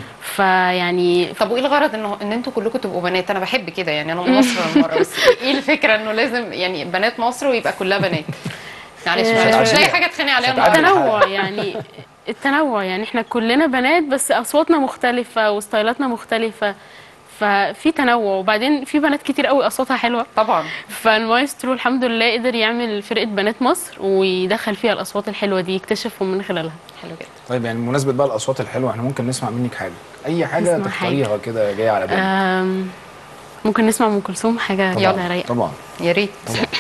فيعني طب وايه الغرض انه ان انتوا كلكم تبقوا بنات انا بحب كده يعني انا من مصر المره بس ايه الفكره انه لازم يعني بنات مصر ويبقى كلها بنات معلش آه، معلش مش عشان- لاقي حاجه اتخانق عليها عشان تعدي النهارده التنوع يعني التنوع يعني احنا كلنا بنات بس اصواتنا مختلفه وستايلاتنا مختلفه ففي تنوع وبعدين في بنات كتير قوي اصواتها حلوه طبعا فالمايسترو الحمد لله قدر يعمل فرقه بنات مصر ويدخل فيها الاصوات الحلوه دي يكتشفهم من خلالها حلو جدا طيب يعني بمناسبه بقى الاصوات الحلوه احنا ممكن نسمع منك حاجه اي حاجه نسمع تختاريها كده جايه على بالك أم، ممكن نسمع ام كلثوم حاجه كده طبعا رايقه طبعا يا ريت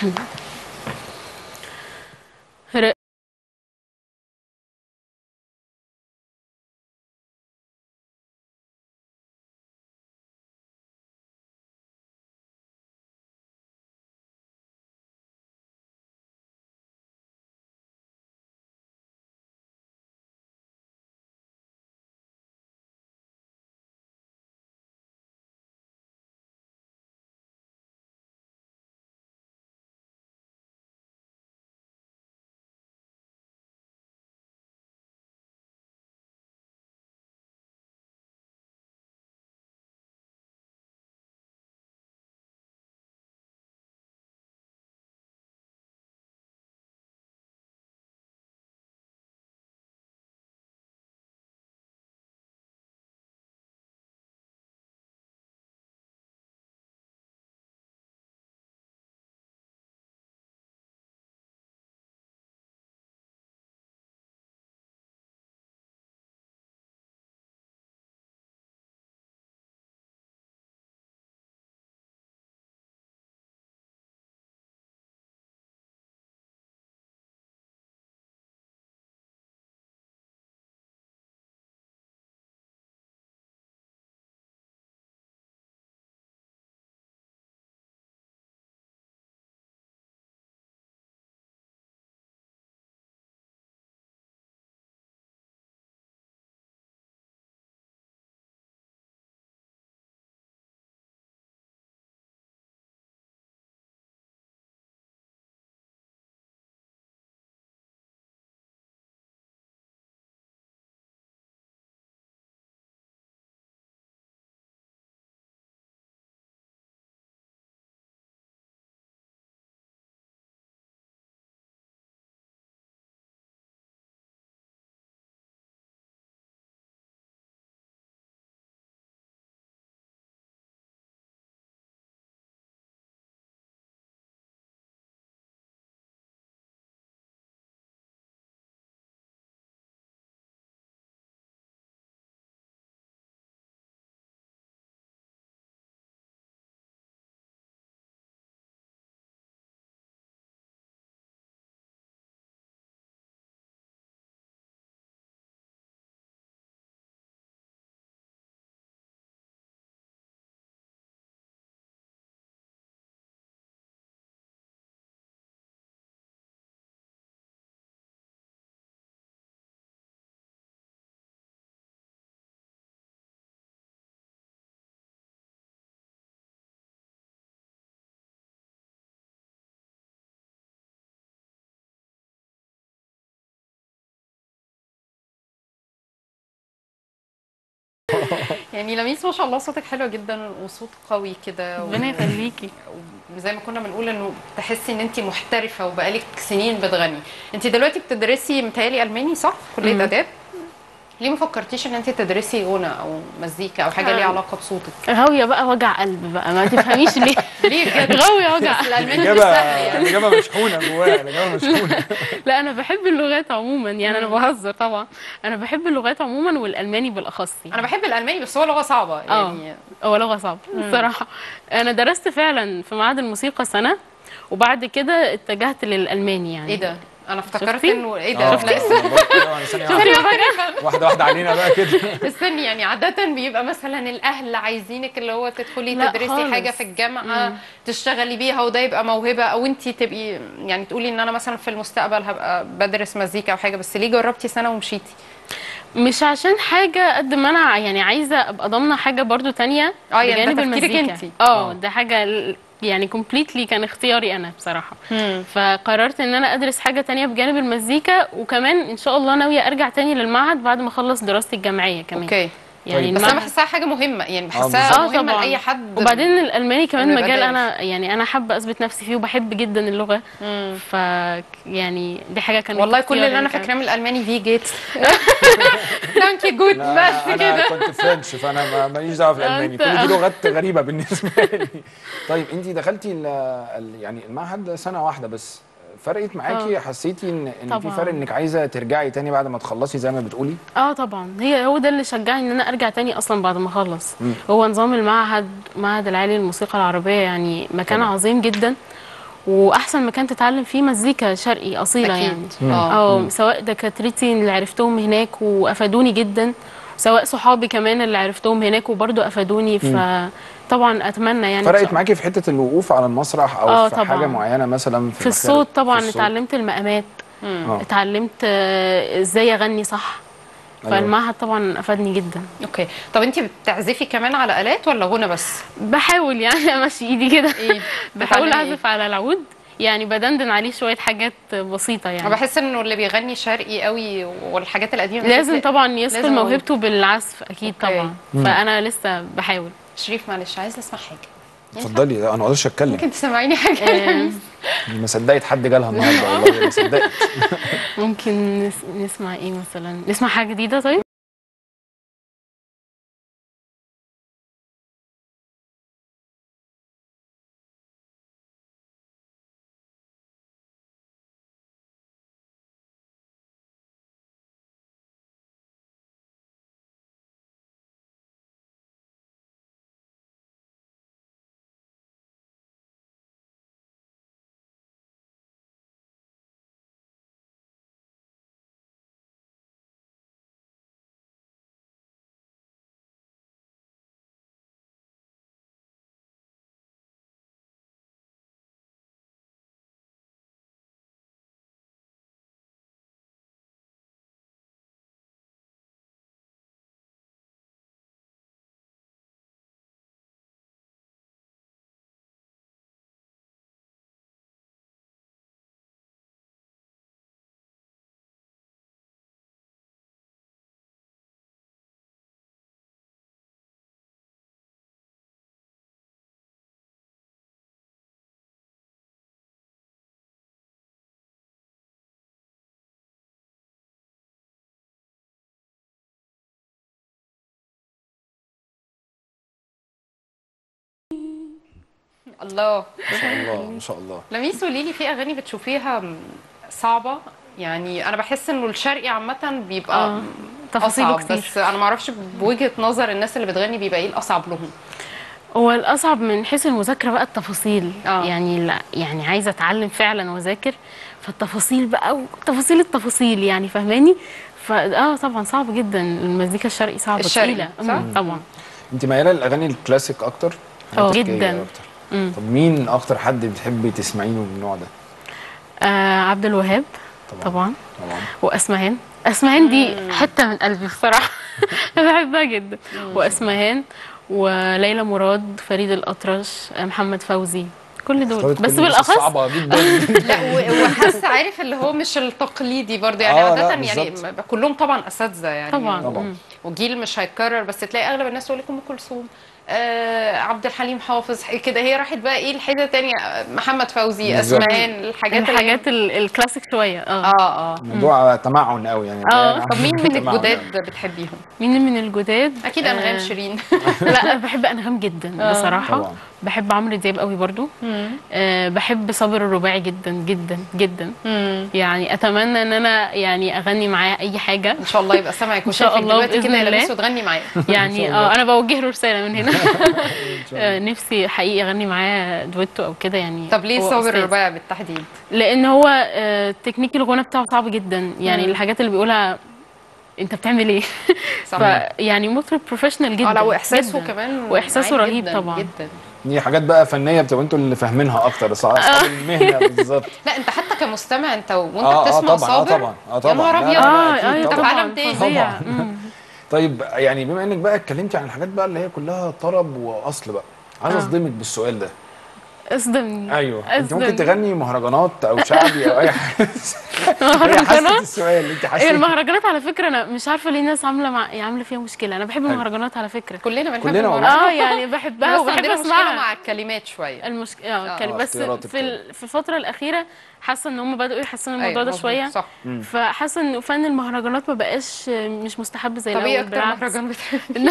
طبعا يعني لميس ما شاء الله صوتك حلو جدا وصوت قوي كده و- ربنا يخليكي زي ما كنا بنقول انه تحسي ان انت محترفه وبقالك سنين بتغني انت دلوقتي بتدرسي متهيألي الماني صح كليه مم. اداب ليه ما فكرتيش ان انت تدرسي غنى او مزيكا او حاجه ليها آه. علاقه بصوتك غاويه بقى وجع قلب بقى ما تفهميش ليه ليه بجد غاويه وجع بس الالماني مش الاجابه سهل يعني الاجابه مشحونه جواها الاجابه مشحونه لا انا بحب اللغات عموما يعني انا بهزر طبعا انا بحب اللغات عموما والالماني بالاخص يعني. انا بحب الالماني بس هو لغه صعبه يعني هو لغه صعبه الصراحه انا درست فعلا في معهد الموسيقى سنه وبعد كده اتجهت للالماني يعني ايه ده انا افتكرت شفتي؟ انه ايه آه. ده لا استني أيوة، ثانية واحدة. واحده واحده علينا بقى كده استني يعني عادة بيبقى مثلا الأهل عايزينك اللي هو تدخلي لا تدرسي خالص. حاجة في الجامعة تشتغلي بيها وده يبقى موهبة أو أنت تبقي يعني تقولي إن أنا مثلا في المستقبل هبقى بدرس مزيكا أو حاجة بس ليه جربتي سنة ومشيتي؟ مش عشان حاجه قد ما انا يعني عايزه ابقى ضامنه حاجه برضو تانية آه، يعني ده بجانب تفكيرك المزيكا انتي. اه ده حاجه ل- يعني كومبليتلي كان اختياري انا بصراحه فقررت ان انا ادرس حاجه تانية بجانب المزيكا وكمان ان شاء الله ناويه ارجع تاني للمعهد بعد ما اخلص دراستي الجامعيه كمان أوكي يعني طيب. بس أنا المعهد بحسها حاجة مهمة يعني بالظبط. بحسها اه مهمة طبعا لأي حد وبعدين الالماني كمان إنه يبقى مجال دارس. انا يعني انا حابه اثبت نفسي فيه وبحب جدا اللغه ف يعني دي حاجه كانت والله كل اللي اختياري أنا كمان. فاكراه من الألماني في جيت ثانك يو جود لا بس انا كده كنت فرنش فانا ما- ماليش دعوه في الالماني أنت- كل دي لغات غريبه بالنسبه لي طيب انت دخلتي ال- ال- يعني المعهد سنه واحده بس فرقت معاكي حسيتي ان ان في طبعاً. فرق انك عايزه ترجعي تاني بعد ما تخلصي زي ما بتقولي اه طبعا هي هو ده اللي شجعني ان انا ارجع تاني اصلا بعد ما اخلص هو نظام المعهد معهد العالي للموسيقى العربيه يعني مكان طبعاً. عظيم جدا واحسن مكان تتعلم فيه مزيكا شرقي اصيله يعني أكيد اه اه سواء دكاترتي اللي عرفتهم هناك وافادوني جدا سواء صحابي كمان اللي عرفتهم هناك وبرضه افادوني فطبعا اتمنى يعني إن شاء فرقت الله. معاكي في حته الوقوف على المسرح او آه في طبعاً. حاجه معينه مثلا في, في الصوت مجال- طبعا في الصوت. اتعلمت المقامات آه. اتعلمت آه، ازاي اغني صح أيوة. فالمعهد طبعا افادني جدا اوكي طب انت بتعزفي كمان على آلات ولا غنى بس؟ بحاول يعني امشي ايدي كده ايه بحاول بتتعلمي اعزف على العود يعني بدندن عليه شويه حاجات بسيطه انا يعني بحس انه اللي بيغني شرقي قوي والحاجات القديمه لازم بتفرق. طبعا يثقل لازم موهبته بالعزف اكيد أوكي. طبعا فانا لسه بحاول شريف معلش عايزه اسمع حاجه اتفضلي انا ما اقدرش اتكلم ممكن تسمعيني حاجه آه، ما صدقت حد جالها النهارده والله ما صدقت ممكن نس- نسمع ايه مثلا نسمع حاجه جديده طيب الله ما شاء الله ما شاء الله لميس قولي لي في اغاني بتشوفيها م- صعبه يعني انا بحس انه الشرقي عامه بيبقى اه تفاصيله اصعب كتير بس انا ما اعرفش بوجهه نظر الناس اللي بتغني بيبقى ايه الاصعب لهم هو الاصعب من حيث المذاكره بقى التفاصيل آه. يعني لا يعني عايزه اتعلم فعلا واذاكر فالتفاصيل بقى وتفاصيل التفاصيل يعني فاهماني فا اه طبعا صعب جدا المزيكا الشرقي صعبه الشرقي، تقيله صح؟ أمم، طبعا انت مياله للاغاني الكلاسيك اكتر اه، التركية جدا. اكتر طب مين اكتر حد بتحبي تسمعيه من النوع ده آه عبد الوهاب طبعا طبعا طبعا واسمهان اسمهان دي حته من قلبي بصراحه انا بحبها جدا واسمهان وليلى مراد فريد الاطرش محمد فوزي كل دول اختارت بس كل الناس بالاخص صعبه جدا لا و- وحاسه عارف اللي هو مش التقليدي برضه يعني آه، لا، عاده يعني بالظبط. م- كلهم طبعا اساتذه يعني طبعا طبعا. مم. وجيل مش هيتكرر بس تلاقي اغلب الناس تقول لك ام كلثوم آه عبد الحليم حافظ حاجة كده هي راحت بقى ايه الحته تانية آه، محمد فوزي بالظبط. اسمان الحاجات اللي هي- الحاجات ال- الكلاسيك شويه اه اه اه الموضوع تمعن قوي يعني آه. يعني طب مين من تمعن الجداد أوي. بتحبيهم؟ مين من الجداد اكيد انغام آه، شيرين لا أنا بحب انغام جدا بصراحه طبعا. بحب عمرو دياب قوي برضو أه بحب صابر الرباعي جدا جدا جدا يعني اتمنى ان انا يعني اغني معاه اي حاجه ان شاء الله يبقى سامعك إن شاء وشايفك الله دلوقتي بإذن كده يا الله. لميس وتغني معايا يعني اه انا بوجه له رساله من هنا آه، نفسي حقيقي اغني معاه دويتو او كده يعني طب ليه هو صابر أستاذ. الرباعي بالتحديد؟ لان هو آه، تكنيك الغنى بتاعه صعب جدا يعني الحاجات اللي بيقولها انت بتعمل ايه صح فيعني مطرب بروفيشنال جدا اه لا واحساسه جداً. كمان واحساسه عالي رهيب جداً طبعا جدا دي حاجات بقى فنيه بتبقى انتوا اللي فاهمينها اكتر صح اصحاب المهنه بالظبط لا انت حتى كمستمع انت وانت آه، آه، بتسمع طبعاً، آه، صابر طبعاً، آه، يا طبعاً. نهار لا، لا، ابيض لا، اه أكيد اه طبعاً. طبعا عالم تاني. فظيع. طبعاً. مم. طيب يعني بما انك بقى اتكلمتي عن الحاجات بقى اللي هي كلها طرب واصل بقى عايز آه. اصدمك بالسؤال ده اصدمني ايوه انت ممكن أصدمني. تغني مهرجانات او شعبي او اي حاجه هي حاسه مهرجانات السؤال اللي انت هي حاسه المهرجانات على فكره انا مش عارفه ليه الناس عامله مع... عامله فيها مشكله انا بحب المهرجانات على فكره كلنا بنحب كلنا والله. المهرجانات. اه يعني بحبها بس وبحب عندنا مشكله اسمعها مع الكلمات شويه المشك... اه آه، كان آه، بس اختيارات في ال... في الفتره الاخيره حاسه ان هم بداوا يحسنوا الموضوع أيوة، ده مظبوط، شويه صح فحاسه ان فن المهرجانات ما بقاش مش مستحب زي طب الاول ايه اكتر بالعكس. مهرجان بتحبي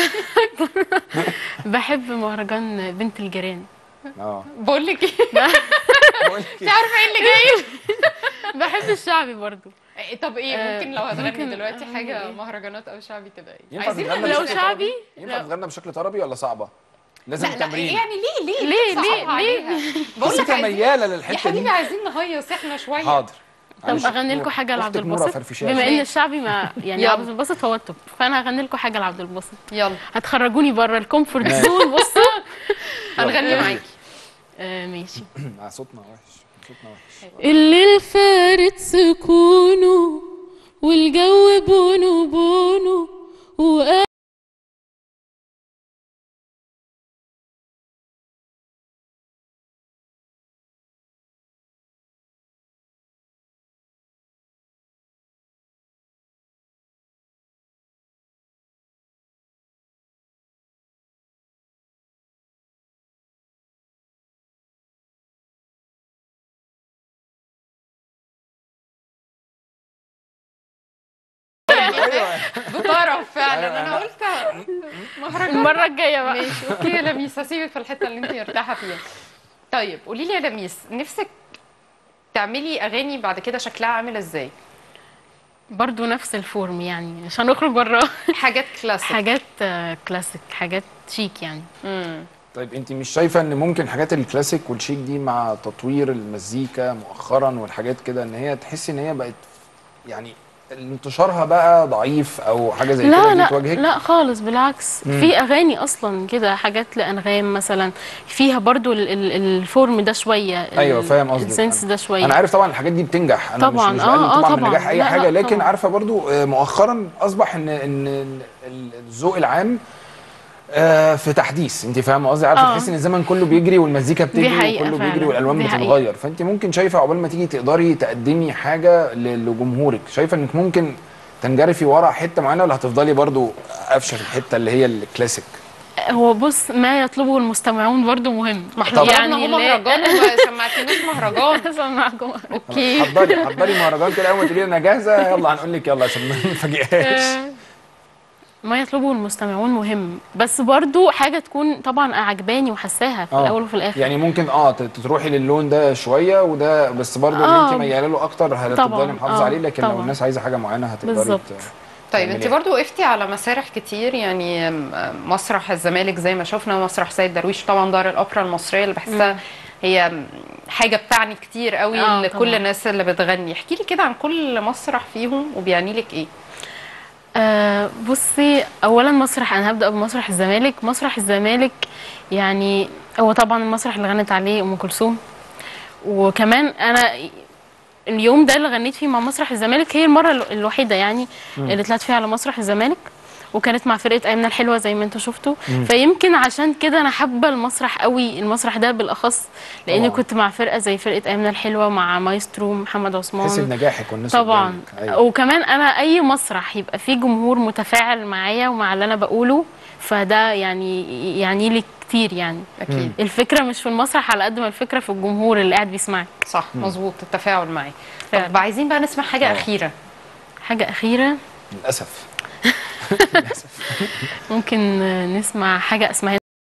بحب مهرجان بنت الجيران اه بقول لك ايه بقول انت عارفه ايه اللي جاي بحب الشعبي برضو إيه، طب ايه آه، ممكن لو هتغني ممكن دلوقتي أغني حاجه إيه؟ مهرجانات او شعبي تبقى ايه ينفع عايزين تتغنى نعمل لو بشكل شعبي طربي؟ ينفع لا. تتغنى بشكل طربي ولا صعبه؟ لازم لا لا تمرين يعني ليه ليه ليه- تصعب ليه- عليها؟ بقول بس لك انت عايزين مياله يا للحته حبيبي دي عايزين نهيص احنا شويه حاضر طب معلش، اغني لكم حاجه لعبد أختك نورة الباسط فرفشاش. بما ان الشعبي ما يعني يلا. عبد الباسط هو التوب فانا هغني لكم حاجه لعبد الباسط يلا هتخرجوني بره الكومفورت ماشي. زون بصوا هنغني معاكي آه ماشي آه، صوتنا وحش صوتنا وحش الليل فارد سكونه والجو بونو بونو وقال ايوه بطرف فعلا أيوة، انا أنا- قلت مهرجان المره الجايه بقى ماشي اوكي يا لميس هسيبك في الحته اللي انت مرتاحه فيها طيب قولي لي يا لميس نفسك تعملي اغاني بعد كده شكلها عامل ازاي برضو نفس الفورم يعني عشان نخرج بره حاجات كلاسيك حاجات آه، كلاسيك حاجات شيك يعني مم. طيب انت مش شايفه ان ممكن حاجات الكلاسيك والشيك دي مع تطوير المزيكا مؤخرا والحاجات كده ان هي تحسي ان هي بقت يعني انتشارها بقى ضعيف او حاجه زي كده لا دي لا تواجهك لا خالص بالعكس في اغاني اصلا كده حاجات لانغام مثلا فيها برضو ال- ال- الفورم ده شويه ال- ايوه فاهم قصدك السنس ده شويه انا عارف طبعا الحاجات دي بتنجح انا طبعاً، مش مش آه، بقلل آه، طبعا من طبعاً. نجاح اي لا، حاجه لا، لكن طبعاً. عارفه برضو آه، مؤخرا اصبح ان ان ال- ال- الذوق العام آه، في تحديث انت فاهمه قصدي عارفه آه. تحسي ان الزمن كله بيجري والمزيكا بتجري حقيقة وكله بيجري فعلاً. والالوان دي حقيقة. بتتغير فانت ممكن شايفه عقبال ما تيجي تقدري تقدمي حاجه ل- لجمهورك شايفه انك ممكن تنجرفي ورا حته معينه ولا هتفضلي برضو قافشه في الحته اللي هي الكلاسيك هو بص ما يطلبه المستمعون برضو مهم ما احنا طبعاً. يعني هو لا- مهرجان وما سمعتنيش مهرجان سمعكم اوكي حضري حضري مهرجان كده اول ما تقولي انا جاهزه يلا هنقول لك يلا عشان ما نفاجئهاش آه، ما يطلبه المستمعون مهم بس برضو حاجه تكون طبعا عجباني وحساها في آه. الاول وفي الاخر يعني ممكن اه ت- تروحي للون ده شويه وده بس برضه اللي آه. انت مياله له اكتر هتفضلي طبعاً، محافظه آه، عليه لكن لو طبعاً. الناس عايزه حاجه معينه هتقدري بالظبط. ت- طيب تعملي انت إيه؟ برضو وقفتي على مسارح كتير يعني ام، مسرح الزمالك زي ما شفنا مسرح سيد درويش طبعا دار الاوبرا المصريه اللي بحسها هي ام، حاجه بتعني كتير قوي اه لكل طبعاً. الناس اللي بتغني احكي لي كده عن كل مسرح فيهم وبيعني لك ايه آه بصي اولا مسرح انا هبدا بمسرح الزمالك مسرح الزمالك يعني هو طبعا المسرح اللي غنت عليه ام كلثوم وكمان انا اليوم ده اللي غنيت فيه مع مسرح الزمالك هي المره ال- الوحيده يعني اللي طلعت فيها على مسرح الزمالك وكانت مع فرقه ايامنا الحلوه زي ما انتوا شفتوا فيمكن عشان كده انا حابه المسرح قوي المسرح ده بالاخص لاني طبعاً. كنت مع فرقه زي فرقه ايامنا الحلوه مع مايسترو محمد عثمان تحس بنجاحك والناس طبعا قدامك. أيوة. وكمان انا اي مسرح يبقى فيه جمهور متفاعل معايا ومع اللي انا بقوله فده يعني يعني لي كتير يعني اكيد الفكره مش في المسرح على قد ما الفكره في الجمهور اللي قاعد بيسمعك صح مظبوط التفاعل معي فعلا. طب عايزين بقى نسمع حاجه آه. اخيره حاجه اخيره للاسف ممكن آه، نسمع حاجه اسمها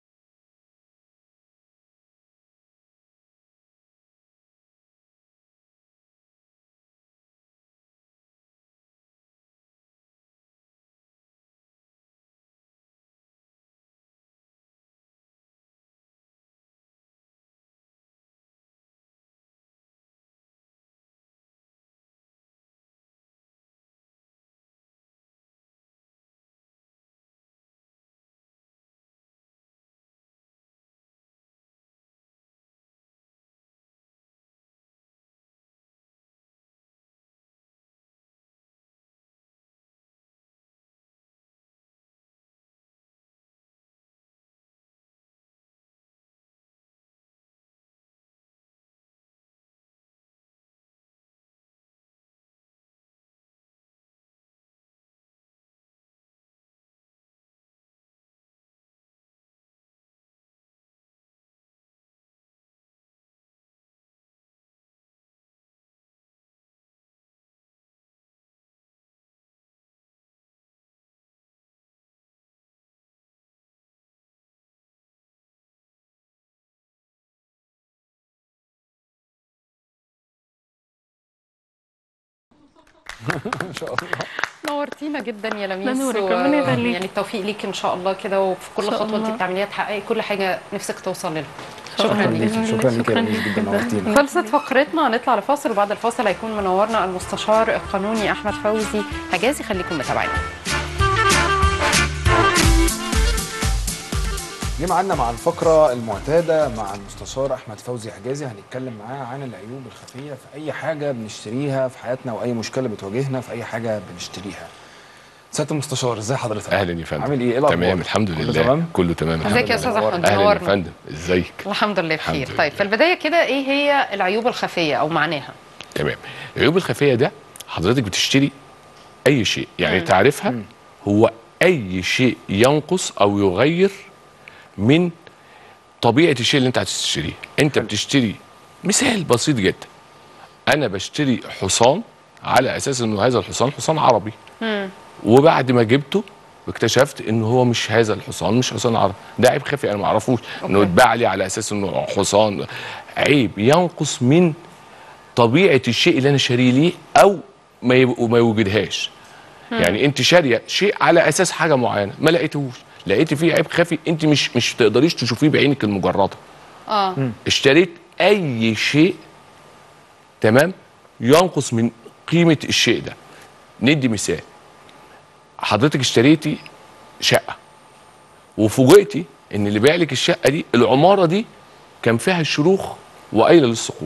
ان شاء الله نورتينا جدا يا لميس نورك، و- ربنا يخليك. يعني التوفيق ليك ان شاء الله كده وفي كل إن شاء خطوه انت الله. بتعمليها تحققي كل حاجه نفسك توصل لها شاء شكرا الله. ليك بإذن الله. شكرا لك يا شكراً لميس جدا جداً. نورتينا خلصت فقرتنا هنطلع لفاصل وبعد الفاصل هيكون منورنا المستشار القانوني احمد فوزي حجازي خليكم متابعين جه معانا مع الفقرة المعتادة مع المستشار أحمد فوزي حجازي هنتكلم معاه عن العيوب الخفية في أي حاجة بنشتريها في حياتنا وأي مشكلة بتواجهنا في أي حاجة بنشتريها. سيادة المستشار إزاي حضرتك؟ اهلا يا فندم عامل إيه؟ إيه الأخبار؟ تمام الحمد كله لله تمام؟ كله تمام الحمد ازيك يا لله. استاذ احمد اهلا يا منورنا فندم ازيك الحمد لله الحمد بخير لله. طيب في البدايه كده ايه هي العيوب الخفيه او معناها تمام العيوب الخفيه ده حضرتك بتشتري اي شيء يعني تعرفها هو اي شيء ينقص او يغير من طبيعه الشيء اللي انت هتشتريه انت بتشتري مثال بسيط جدا انا بشتري حصان على اساس انه هذا الحصان حصان عربي وبعد ما جبته اكتشفت ان هو مش هذا الحصان مش حصان عربي ده عيب خفي انا ما اعرفوش انه أوكي. اتباع لي على اساس انه حصان عيب ينقص من طبيعه الشيء اللي انا شاريه ليه او ما يب- ما يوجدهاش يعني انت شاريه شيء على اساس حاجه معينه ما لقيتهوش لقيتي فيه عيب خفي انت مش مش تقدريش تشوفيه بعينك المجرده اه اشتريت اي شيء تمام ينقص من قيمه الشيء ده ندي مثال حضرتك اشتريتي شقه وفوجئتي ان اللي بايع لك الشقه دي العماره دي كان فيها شروخ وقايله للسقوط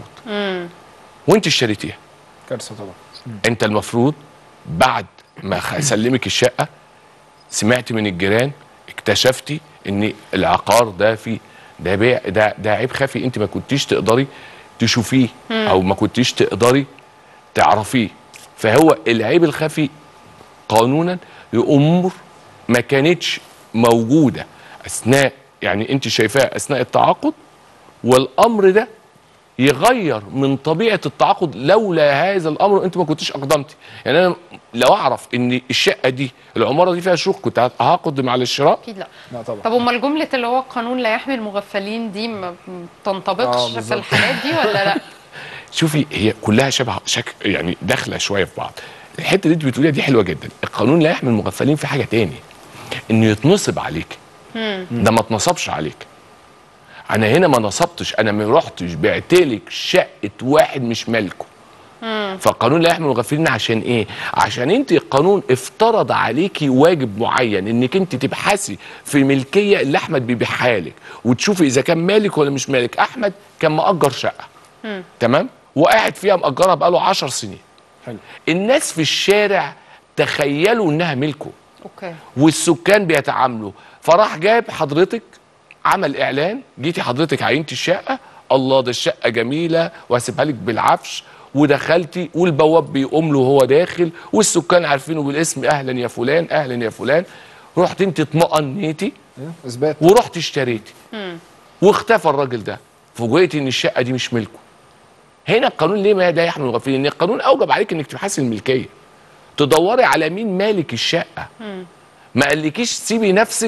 وانت اشتريتيها كارثة طبعا. انت المفروض بعد ما خ- سلمك الشقه سمعت من الجيران اكتشفتي ان العقار ده فيه ده بيع ده ده عيب خفي انت ما كنتيش تقدري تشوفيه او ما كنتيش تقدري تعرفيه فهو العيب الخفي قانونا لامور ما كانتش موجوده اثناء يعني انت شايفاها اثناء التعاقد والامر ده يغير من طبيعه التعاقد لولا هذا الامر انت ما كنتش اقدمتي يعني انا لو اعرف ان الشقه دي العماره دي فيها شروخ كنت هقدم على الشراء اكيد لا لا طبعا. طب امال جمله اللي هو القانون لا يحمي المغفلين دي ما تنطبقش آه، في بالظبط. الحالات دي ولا لا شوفي هي كلها شبه شك يعني داخله شويه في بعض الحته اللي انت بتقوليها دي حلوه جدا القانون لا يحمي المغفلين في حاجه تاني انه يتنصب عليك ده ما اتنصبش عليك انا هنا ما نصبتش انا ما رحتش بعت لك شقه واحد مش مالكه فالقانون لا يحمي المغفلين عشان ايه عشان انت القانون افترض عليكي واجب معين انك انت تبحثي في ملكيه اللي احمد بيبيعها لك وتشوفي اذا كان مالك ولا مش مالك احمد كان مأجر شقه تمام وقاعد فيها مأجرها بقاله 10 سنين حلو. الناس في الشارع تخيلوا انها ملكه اوكي والسكان بيتعاملوا فراح جاب حضرتك عمل اعلان جيتي حضرتك عينتي الشقه الله ده الشقه جميله وهسيبها لك بالعفش ودخلتي والبواب بيقوم له وهو داخل والسكان عارفينه بالاسم اهلا يا فلان اهلا يا فلان رحت انت اطمأنيتي اثبات ورحت اشتريتي واختفى الراجل ده فوجئتي ان الشقه دي مش ملكه هنا القانون ليه ما لا يحمل الغفير ان القانون اوجب عليك انك تبحثي الملكيه تدوري على مين مالك الشقه ما قالكيش سيبي نفسك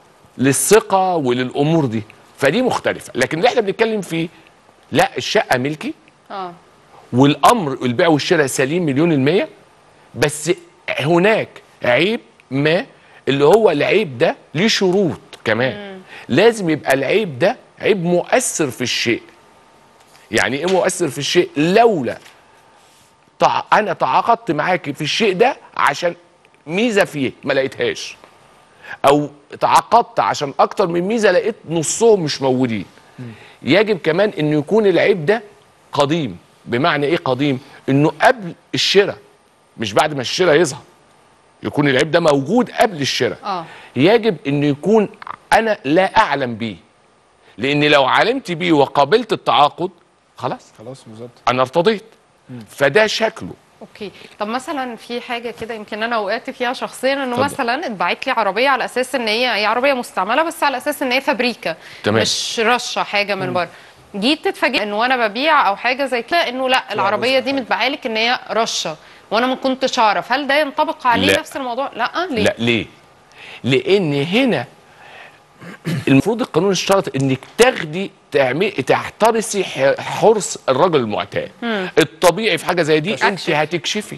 للثقه وللامور دي فدي مختلفه لكن اللي احنا بنتكلم فيه لا الشقه ملكي اه والامر البيع والشراء سليم مليون المية بس هناك عيب ما اللي هو العيب ده ليه شروط كمان لازم يبقى العيب ده عيب مؤثر في الشيء يعني ايه مؤثر في الشيء لولا تع... انا تعاقدت معاك في الشيء ده عشان ميزه فيه ما لقيتهاش او تعاقدت عشان اكتر من ميزه لقيت نصهم مش موجودين يجب كمان انه يكون العيب ده قديم بمعنى ايه قديم انه قبل الشراء مش بعد ما الشراء يظهر يكون العيب ده موجود قبل الشراء اه يجب انه يكون انا لا اعلم بيه لان لو علمت بيه وقابلت التعاقد خلاص خلاص بالظبط انا ارتضيت فده شكله اوكي طب مثلا في حاجه كده يمكن انا وقعت فيها شخصيا انه اتفضل. مثلا اتبعت لي عربيه على اساس ان هي هي عربيه مستعمله بس على اساس ان هي فابريكا تمام. مش رشه حاجه من بره جيت تتفاجئ انه وانا ببيع او حاجه زي كده انه لا العربيه دي متباعه لك ان هي رشه وانا ما كنتش اعرف هل ده ينطبق عليه لا. نفس الموضوع لا ليه لا ليه لان هنا المفروض القانون اشترط انك تاخدي تعمي تحترسي ح- حرص الرجل المعتاد الطبيعي في حاجه زي دي انت أكشف. هتكشفي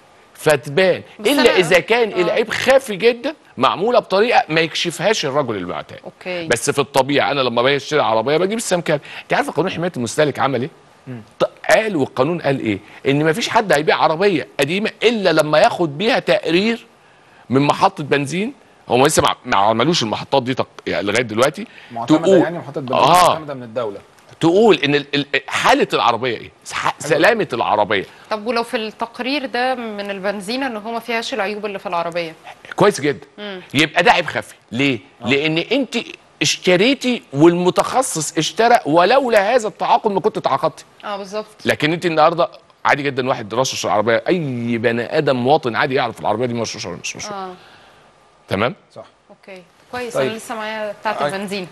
فتبان بس الا أنا- اذا كان آه. العيب خافي جدا معموله بطريقه ما يكشفهاش الرجل المعتاد اوكي بس في الطبيعه انا لما باجي اشتري عربيه بجيب السمكه انت عارفه قانون حمايه المستهلك عمل ايه ط- قال والقانون قال ايه ان ما فيش حد هيبيع عربيه قديمه الا لما ياخد بيها تقرير من محطه بنزين هو لسه ما- ما عملوش المحطات دي تق... يعني لغايه دلوقتي معتمده يعني محطه بنزين آه. معتمده من الدوله تقول ان ال- ال- حاله العربيه ايه ح- سلامه العربيه طب ولو في التقرير ده من البنزينه ان هو ما فيهاش العيوب اللي في العربيه كويس جدا يبقى ده عيب خفي ليه لان انت اشتريتي والمتخصص اشترى ولولا هذا التعاقد ما كنت تعاقدتي اه بالظبط لكن انت النهارده عادي جدا واحد رشش العربيه اي بني ادم مواطن عادي يعرف العربيه دي مرشوشه ولا مش مرشوشه اه تمام صح اوكي كويس طيب. انا لسه معايا بتاعت أي. البنزين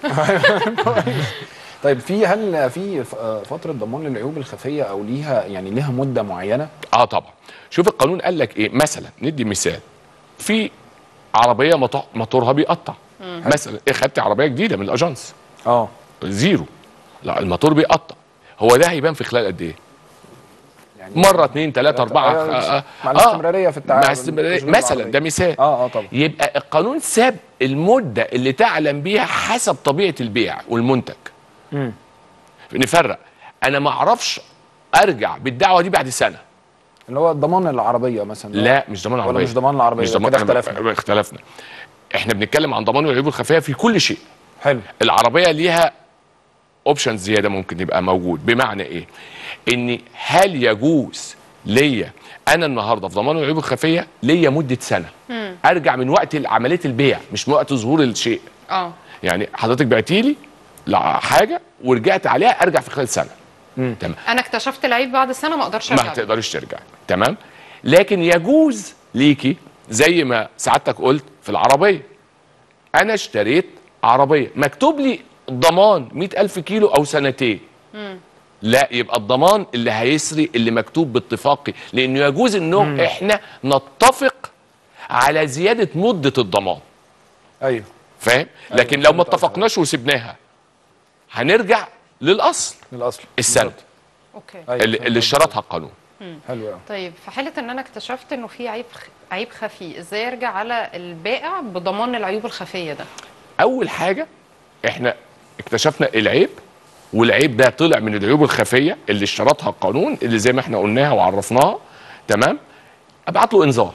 طيب في هل في ف- آه، فتره ضمان للعيوب الخفيه او ليها يعني ليها مده معينه اه طبعا شوف القانون قال لك ايه مثلا ندي مثال في عربيه مط- موتورها بيقطع مثلا ايه خدتي عربيه جديده من الاجانس اه زيرو لا الموتور بيقطع هو ده هيبان في خلال قد ايه يعني مره اتنين تلاته اربعه أيوة، آه، مع آه. الاستمراريه في التعامل مع استمراريه تشغيل مثلا العربية. ده مثال اه اه طبعا يبقى القانون ساب المده اللي تعلم بيها حسب طبيعه البيع والمنتج مم. نفرق انا ما اعرفش ارجع بالدعوه دي بعد سنه اللي هو ضمان العربيه مثلا لا مش ضمان ولا عربيه مش ضمان العربيه مش كده ضمان اختلفنا اختلفنا احنا بنتكلم عن ضمان العيوب الخفيه في كل شيء حلو العربيه ليها اوبشن زياده ممكن يبقى موجود بمعنى ايه ان هل يجوز ليا انا النهارده في ضمان العيوب الخفيه ليا مده سنه ارجع من وقت عمليه البيع مش من وقت ظهور الشيء اه يعني حضرتك بعتي لي حاجه ورجعت عليها ارجع في خلال سنه تمام انا اكتشفت العيب بعد سنه ما اقدرش ما ارجع له. تقدريش ترجعي تمام لكن يجوز ليكي زي ما سعادتك قلت في العربيه انا اشتريت عربيه مكتوب لي ضمان مئة ألف كيلو أو سنتين لا يبقى الضمان اللي هيسري اللي مكتوب باتفاقي لأنه يجوز إنه إحنا نتفق على زيادة مدة الضمان ايوه فاهم لكن أيوة، لو ما فهمت قصدك. اتفقناش وسبناها هنرجع للأصل للاصل السنة بالظبط. اوكي أيوة، اللي, فهمت اللي قصدك. اشترطها القانون حلو قوي طيب في حاله ان انا اكتشفت انه في عيب خ... عيب خفي ازاي ارجع على البائع بضمان العيوب الخفيه ده اول حاجه احنا اكتشفنا العيب والعيب ده طلع من العيوب الخفيه اللي اشترطها القانون اللي زي ما احنا قلناها وعرفناها تمام ابعت له انذار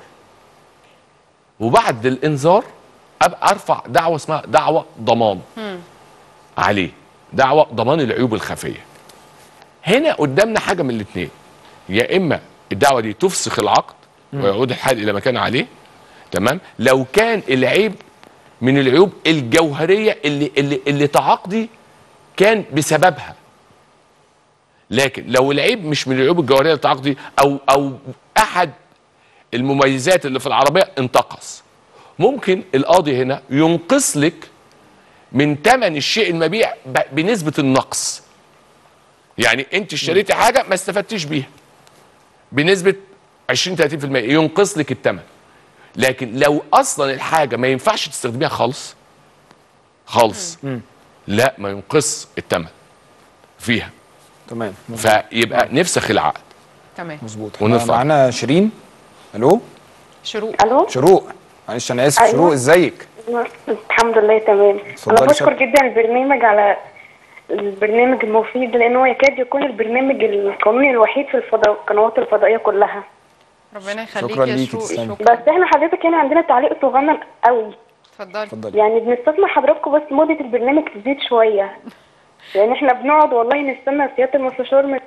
وبعد الانذار ابقى ارفع دعوه اسمها دعوه ضمان عليه دعوه ضمان العيوب الخفيه هنا قدامنا حاجه من الاثنين يا اما الدعوه دي تفسخ العقد ويعود الحال الى ما كان عليه تمام لو كان العيب من العيوب الجوهريه اللي اللي اللي تعاقدي كان بسببها لكن لو العيب مش من العيوب الجوهريه اللي تعاقدي او او احد المميزات اللي في العربيه انتقص ممكن القاضي هنا ينقص لك من ثمن الشيء المبيع ب- بنسبه النقص يعني انت اشتريتي حاجه ما استفدتيش بيها بنسبه 20 30% ينقص لك الثمن لكن لو اصلا الحاجه ما ينفعش تستخدميها خالص خالص لا ما ينقص الثمن فيها تمام مظبوط. فيبقى نفسخ العقد تمام مظبوط ونرفع. إحنا معانا شيرين الو شروق الو شروق معلش انا اسف أيوة. شروق ازيك الحمد لله تمام اتفضلي انا بشكر شكرا. جدا البرنامج على البرنامج المفيد لان هو يكاد يكون البرنامج القانوني الوحيد في الفضاء القنوات الفضائيه كلها ربنا يخليك شكراً يا ليكي، شروق تسلمي. شكرا بس احنا حضرتك هنا عندنا تعليق صغنن قوي اتفضلي اتفضلي يعني بنستسمح حضراتكم بس مده البرنامج تزيد شويه يعني احنا بنقعد والله نستنى سياده المستشار من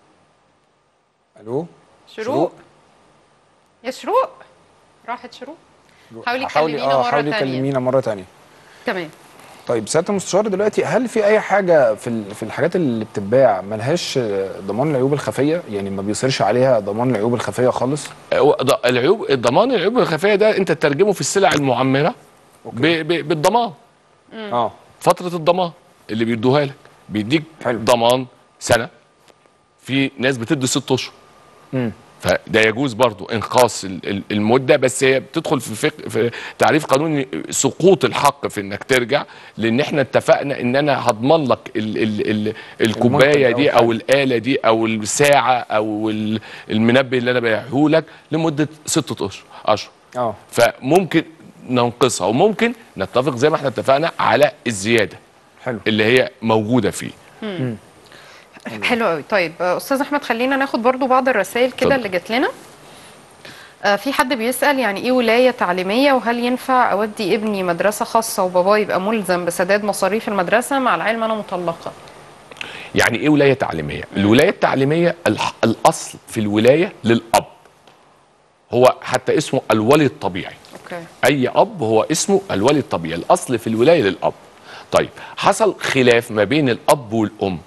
الو شروق يا شروق راحت شروق حاولي حاولي تكلمينا اه مرة حاولي تانية. تكلمينا مره تانية تمام طيب سياده المستشار دلوقتي هل في اي حاجه في ال- في الحاجات اللي بتتباع ملهاش آه، ضمان العيوب الخفيه يعني ما بيصيرش عليها ضمان العيوب الخفيه خالص هو ض- العيوب الضمان العيوب الخفيه ده انت تترجمه في السلع المعمره ب... ب... بالضمان اه فتره الضمان اللي بيدوها لك بيديك حلو. ضمان سنه في ناس بتدي ست اشهر امم فده يجوز برضو انقاص ال- ال- المده بس هي بتدخل في فق... في تعريف قانوني سقوط الحق في انك ترجع لان احنا اتفقنا ان انا هضمن لك ال... ال... ال... الكوبايه المنتج دي أو او الاله دي او الساعه او ال- المنبه اللي انا بايعه لك لمده ستة اشهر اشهر اه فممكن ننقصها وممكن نتفق زي ما احنا اتفقنا على الزياده حلو اللي هي موجوده فيه حلو قوي طيب آه، استاذ احمد خلينا ناخد برضو بعض الرسائل كده اتفضل. اللي جات لنا آه، في حد بيسأل يعني ايه ولاية تعليمية وهل ينفع اودي ابني مدرسة خاصة وباباه يبقى ملزم بسداد مصاريف المدرسة مع العلم انا مطلقة يعني ايه ولايه تعليميه الولايه التعليميه الح- الاصل في الولايه للاب هو حتى اسمه الولي الطبيعي اوكي اي اب هو اسمه الولي الطبيعي الاصل في الولايه للاب طيب حصل خلاف ما بين الاب والام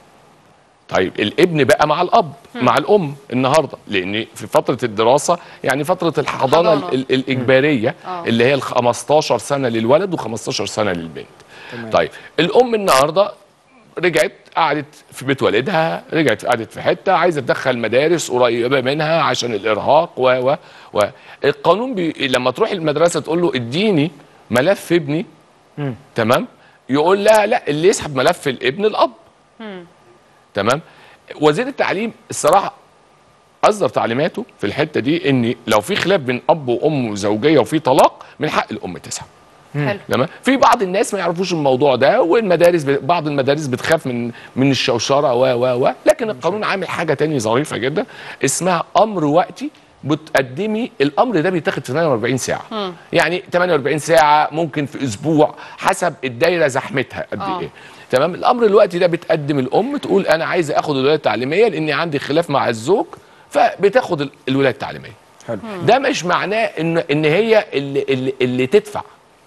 طيب الابن بقى مع الاب مع الام النهارده لان في فتره الدراسه يعني فتره الحضانه الحضانة. ال- الاجباريه آه. اللي هي ال 15 سنه للولد و15 سنه للبنت طيب الام النهارده رجعت قعدت في بيت والدها رجعت قعدت في حته عايزه تدخل مدارس قريبه منها عشان الارهاق و و و القانون بي لما تروح المدرسه تقول له اديني ملف ابني تمام يقول لها لا اللي يسحب ملف الابن الاب تمام وزير التعليم الصراحه اصدر تعليماته في الحته دي ان لو في خلاف بين اب وام وزوجيه وفي طلاق من حق الام تسحب حلو تمام في بعض الناس ما يعرفوش الموضوع ده والمدارس ب... بعض المدارس بتخاف من من الشوشره و و و لكن القانون عامل حاجه تانية ظريفه جدا اسمها امر وقتي بتقدمي الامر ده بيتاخد في 48 ساعه يعني 48 ساعه ممكن في اسبوع حسب الدايره زحمتها قد آه. ايه تمام الامر الوقتي ده بتقدم الام تقول انا عايزه اخد الولايه التعليميه لاني عندي خلاف مع الزوج فبتاخد ال- الولايه التعليميه حلو ده مش معناه ان ان هي اللي, اللي, اللي تدفع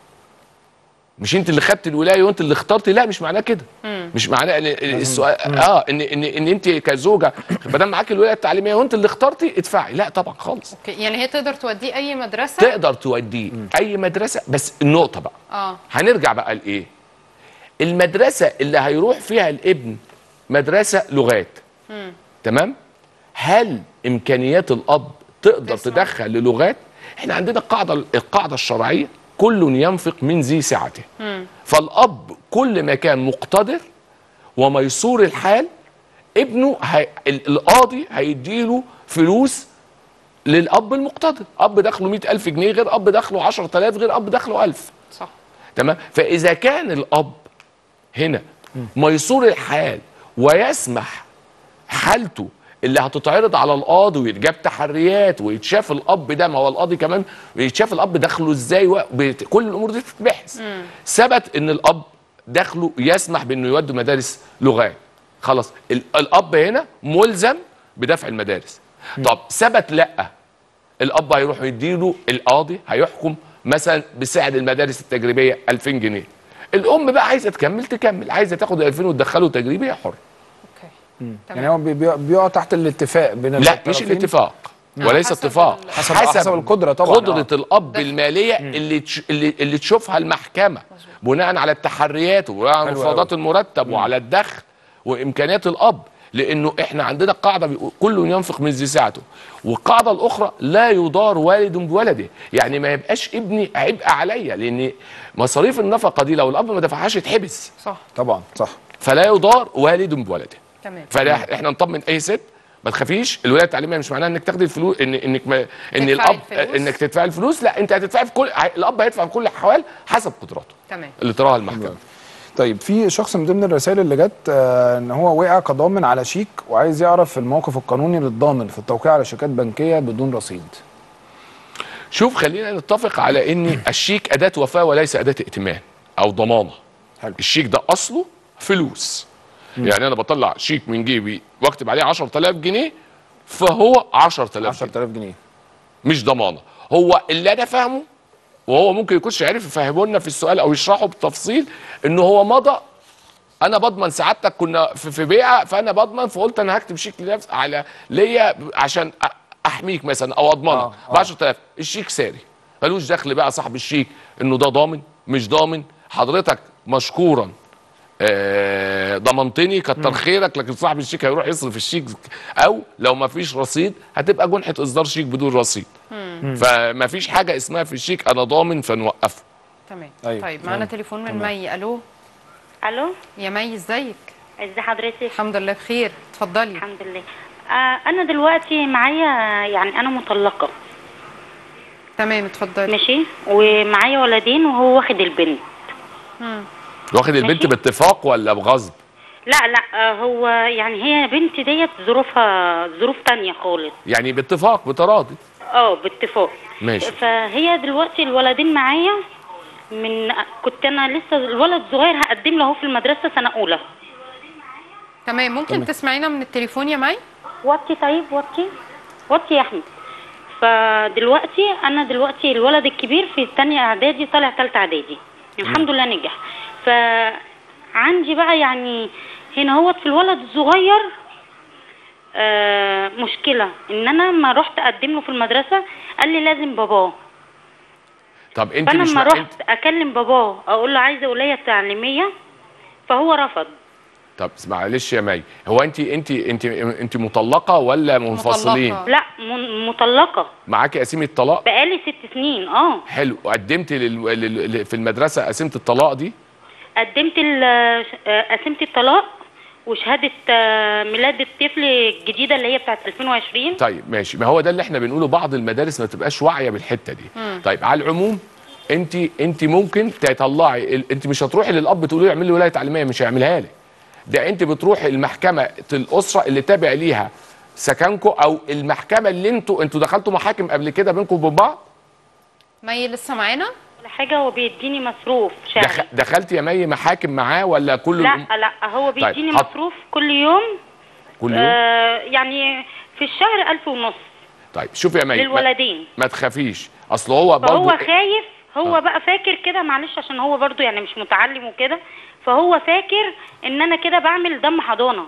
مش انت اللي خدت الولايه وانت اللي اخترتي لا مش معناه كده مش معناه ان السؤال اه ان ان ان انت كزوجه ما دام معاك الولايه التعليميه وانت اللي اخترتي ادفعي لا طبعا خالص اوكي يعني هي تقدر توديه اي مدرسة تقدر توديه اي مدرسه بس النقطه بقى اه هنرجع بقى لايه المدرسه اللي هيروح فيها الابن مدرسه لغات تمام هل امكانيات الاب تقدر تسمح. تدخل للغات احنا عندنا القاعده القاعده الشرعيه كل ينفق من ذي سعته فالاب كل ما كان مقتدر وميسور الحال ابنه هي... ال- القاضي هيديله فلوس للاب المقتدر اب دخله 100000 جنيه غير اب دخله 10000 غير اب دخله 1000 صح تمام فاذا كان الاب هنا ميسور الحال ويسمح حالته اللي هتتعرض على القاضي ويتجاب تحريات ويتشاف الاب ده ما هو القاضي كمان ويتشاف الاب دخله ازاي و... بت... كل الامور دي تتبحث ثبت ان الاب دخله يسمح بانه يودي مدارس لغات خلاص ال... الاب هنا ملزم بدفع المدارس طب ثبت لا الاب هيروح يديله القاضي هيحكم مثلا بسعر المدارس التجريبيه 2000 جنيه الام بقى عايزه تكمل تكمل عايزه تاخد ال 2000 وتدخله تجريبي هي حر اوكي يعني هو بي- بي- بيقع تحت الاتفاق بين لا الطرفين. مش الاتفاق نعم. وليس حسب اتفاق ال- حسب- حسب القدرة طبعاً، قدرة آه. الأب المالية اللي تش... اللي, اللي تشوفها المحكمة بناء على التحريات وبناء على حلو مفردات المرتب وعلى الدخل وإمكانيات الأب لأنه إحنا عندنا قاعدة بيقول كل ينفق من ذي سعته والقاعدة الأخرى لا يضار والد بولده يعني ما يبقاش ابني عبء عليا لأن مصاريف النفقة دي لو الأب ما دفعهاش يتحبس صح طبعا صح فلا يضار والد بولده تمام فاحنا نطمن اي ست ما تخافيش الولايه التعليميه مش معناها انك تاخدي الفلوس ان انك ما ان تدفعي الاب الفلوس. انك تدفعي الفلوس لا انت هتدفعي في كل الاب هيدفع في كل الاحوال حسب قدراته تمام اللي تراها المحكمه طيب في شخص من ضمن الرسائل اللي جت آه، ان هو وقع كضامن على شيك وعايز يعرف الموقف القانوني للضامن في التوقيع على شيكات بنكيه بدون رصيد شوف خلينا نتفق على ان الشيك اداه وفاه وليس اداه ائتمان او ضمانه حلو. الشيك ده اصله فلوس يعني انا بطلع شيك من جيبي واكتب عليه 10000 جنيه فهو 10000 جنيه 10000 جنيه مش ضمانه هو اللي انا فاهمه وهو ممكن يكونش عارف يفهمه لنا في السؤال او يشرحه بالتفصيل ان هو مضى انا بضمن سعادتك كنا في, في بيعه فانا بضمن فقلت انا هكتب شيك لنفسي على ليا عشان أ- احميك مثلا او اضمنك آه، ب 10000 الشيك ساري ملوش دخل بقى صاحب الشيك انه ده ضامن مش ضامن حضرتك مشكورا آه، ضمنتني كتر خيرك لكن صاحب الشيك هيروح يصرف الشيك او لو ما فيش رصيد هتبقى جنحه اصدار شيك بدون رصيد فما فيش حاجه اسمها في الشيك انا ضامن فنوقفه تمام أيوة. طيب معانا تليفون من مي الو الو يا مي ازيك ازي حضرتك الحمد لله بخير اتفضلي الحمد لله آه انا دلوقتي معايا يعني انا مطلقه تمام اتفضلي ماشي ومعايا ولدين وهو واخد البنت واخد البنت ماشي. باتفاق ولا بغصب لا لا آه هو يعني هي بنت ديت ظروفها ظروف تانية خالص يعني باتفاق بتراضي اه باتفاق ماشي. فهي دلوقتي الولدين معايا من كنت انا لسه الولد صغير هقدم له اهو في المدرسه سنه اولى تمام ممكن تسمعينا من التليفون يا مي وطي طيب وطي وطي يا احمد فدلوقتي انا دلوقتي الولد الكبير في الثانيه اعدادي طالع ثالثه اعدادي الحمد لله نجح فعندي بقى يعني هنا هو في الولد الصغير آه مشكله ان انا ما رحت اقدم له في المدرسه قال لي لازم باباه طب انت فانا مش لما ما رحت انت اكلم باباه اقول له عايزه ولايه تعليميه فهو رفض طب معلش يا مي هو انت انت انت انت مطلقه ولا منفصلين مطلقة. لا م- مطلقه معاكي قسيمه طلاق بقالي ست سنين اه حلو قدمت لل... لل... في المدرسه قسيمه الطلاق دي قدمت ال- آه، قسيمة الطلاق وشهادة آه، ميلاد الطفل الجديدة اللي هي بتاعت 2020 طيب ماشي ما هو ده اللي احنا بنقوله بعض المدارس ما تبقاش واعيه بالحته دي طيب على العموم انت انت ممكن تطلعي ال... انت مش هتروحي للاب تقولي له اعمل لي ولايه تعليميه مش هيعملها لك ده انت بتروحي المحكمه الاسره اللي تابع ليها سكنكم او المحكمه اللي انتوا انتوا دخلتوا محاكم قبل كده بينكم وبين بعض مي لسه معانا ولا حاجة هو بيديني مصروف شهري دخ... دخلت يا مي محاكم معاه ولا كل الأم... لا لا هو بيديني حط- مصروف كل يوم كل يوم آه يعني في الشهر ألف ونص طيب شوف يا مي ما... للولدين ما تخافيش اصل هو فهو برضه خايف هو آه. بقى فاكر كده معلش عشان هو برضو يعني مش متعلم وكده فهو فاكر ان انا كده بعمل دم حضانة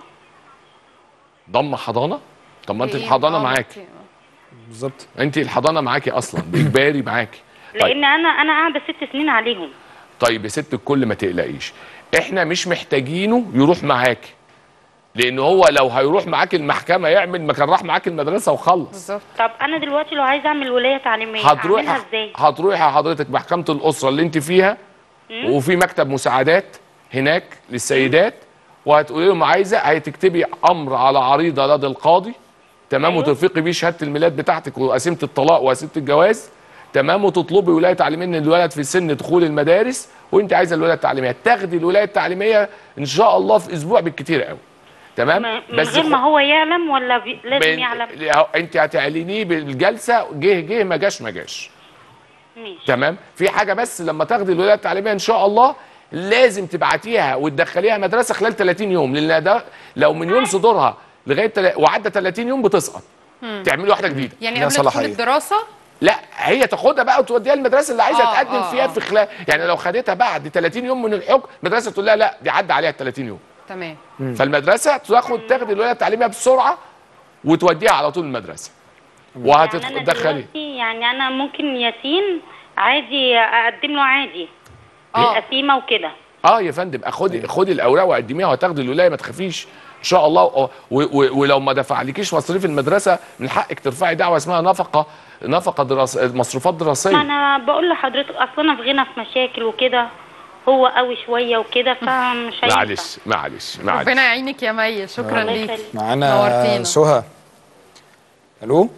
ضم حضانه طب ما انت إيه؟ الحضانه آه، معاكي بالظبط انت الحضانه معاكي اصلا باجباري معاكي طيب لان انا انا قاعدة ست سنين عليهم طيب يا ست الكل ما تقلقيش احنا مش محتاجينه يروح معاكي لان هو لو هيروح معاك المحكمه يعمل ما كان راح معاك المدرسه وخلص بالظبط طب انا دلوقتي لو عايزه اعمل ولايه تعليميه هتروح اعملها ازاي هتروحي حضرتك محكمه الاسره اللي انت فيها وفي مكتب مساعدات هناك للسيدات وهتقولي لهم عايزه هتكتبي امر على عريضه لدى القاضي تمام أيوة. وترفقي بيه شهاده الميلاد بتاعتك وقسيمه الطلاق وقسيمه الجواز تمام وتطلبي ولايه تعليميه ان الولد في سن دخول المدارس وانت عايزه الولايه التعليميه تاخدي الولايه التعليميه ان شاء الله في اسبوع بالكتير قوي تمام م- من غير ما هو يعلم ولا بي... لازم بين- يعلم انت هتعلنيه بالجلسه جه جه ما جاش ما جاش ماشي تمام في حاجه بس لما تاخدي الولايه التعليميه ان شاء الله لازم تبعتيها وتدخليها مدرسه خلال 30 يوم لان ده لو من يوم صدورها لغايه تل... وعدى 30 يوم بتسقط تعملي واحده جديده يعني ليها قبل دخول صلاحية. الدراسه لا هي تاخدها بقى وتوديها المدرسه اللي عايزه آه، تقدم آه، فيها آه. في خلال يعني لو خدتها بعد 30 يوم من الحكم المدرسه تقول لها لا دي عدى عليها ال 30 يوم تمام فالمدرسه تاخد تاخد الولايه التعليميه بسرعه وتوديها على طول المدرسه يعني انا وهتدخلي دلوقتي يعني انا ممكن ياسين عادي اقدم له عادي آه. بالقسيمه وكده اه يا فندم خدي خدي الاوراق وقدميها وهتاخدي الولايه ما تخافيش ان شاء الله و و ولو ما دفعلكيش مصاريف المدرسه من حقك ترفعي دعوه اسمها نفقه نفقه دراسه مصروفات ما دراسيه انا بقول لحضرتك اصلا انا في غنى في مشاكل وكده هو قوي شويه وكده فمش هينفع معلش معلش معلش ربنا يعينك يا مي شكرا الله ليك يخليك. معانا نورتينا. سهى الو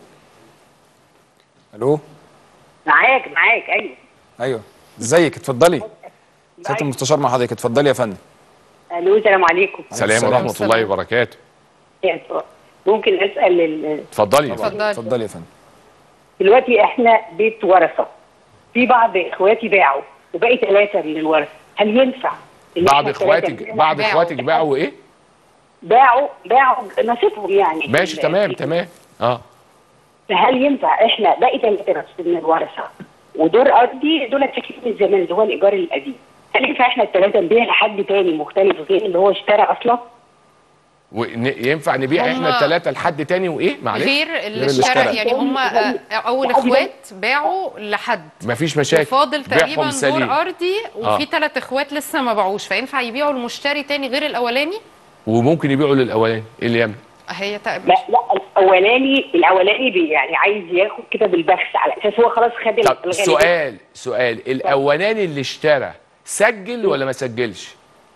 الو معاك معاك ايوه ايوه ازيك اتفضلي سياده المستشار مع حضرتك اتفضلي يا فندم الو السلام عليكم سلام السلام. ورحمه الله وبركاته ممكن اسال ال- اتفضلي اتفضلي. اتفضلي يا فندم دلوقتي احنا بيت ورثه في بعض اخواتي باعوا وباقي ثلاثه من الورثه هل ينفع إن بعض إحنا اخواتك التلاتة بعض باعوا. اخواتك باعوا ايه باعوا باعوا نصيبهم يعني ماشي في- تمام في- تمام اه فهل ينفع احنا باقي ثلاثه بس من الورثه ودور ارضي دول ساكنين من زمان اللي هو الايجار القديم هل ينفع احنا الثلاثه نبيع لحد تاني مختلف غير اللي هو اشترى اصلا؟ ون- ينفع نبيع هما- احنا الثلاثه لحد تاني وايه معلش غير اللي اللي اشترى اشترى. يعني هم اول واحد اخوات باعوا لحد مفيش مشاكل وفاضل تقريبا بيعهم دور سليم ارضي وفي آه. ثلاث اخوات لسه ما باعوش فينفع يبيعوا المشتري تاني غير الاولاني وممكن يبيعوا للاولاني ايه اللي يعمل هي تق- لا لا الاولاني الاولاني بي يعني عايز ياخد كده بالبخس على اساس هو خلاص خد طب الغالبية. سؤال سؤال الاولاني اللي اشترى سجل ولا ما سجلش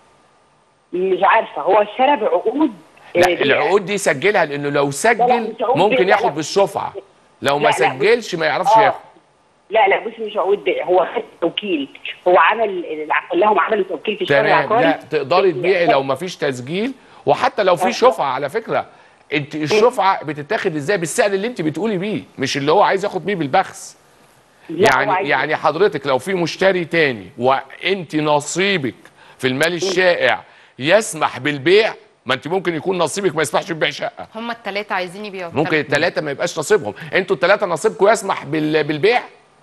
مش عارفه هو اشترى بعقود لا آه، العقود دي سجلها لانه لو لا، سجل مش عقود ممكن بيع، ياخد لا. بالشفعه لو ما لا، لا. سجلش ما يعرفش آه. ياخد لا لا بص مش عقود بيع، هو خد توكيل هو عمل كلهم عملوا توكيل في الشهر تمام العقاري لا تقدري تبيعي لو ما فيش تسجيل وحتى لو في شفعه على فكره انت الشفعه بتتاخد ازاي بالسعر اللي انت بتقولي بيه مش اللي هو عايز ياخد بيه بالبخس لا، هو يعني عايز- يعني حضرتك لو في مشتري تاني وانت نصيبك في المال الشائع يسمح بالبيع ما انت ممكن يكون نصيبك ما يسمحش ببيع شقه هم الثلاثه عايزين يبيعوا ممكن الثلاثه ما يبقاش نصيبهم انتوا الثلاثه نصيبكم يسمح بال- بالبيع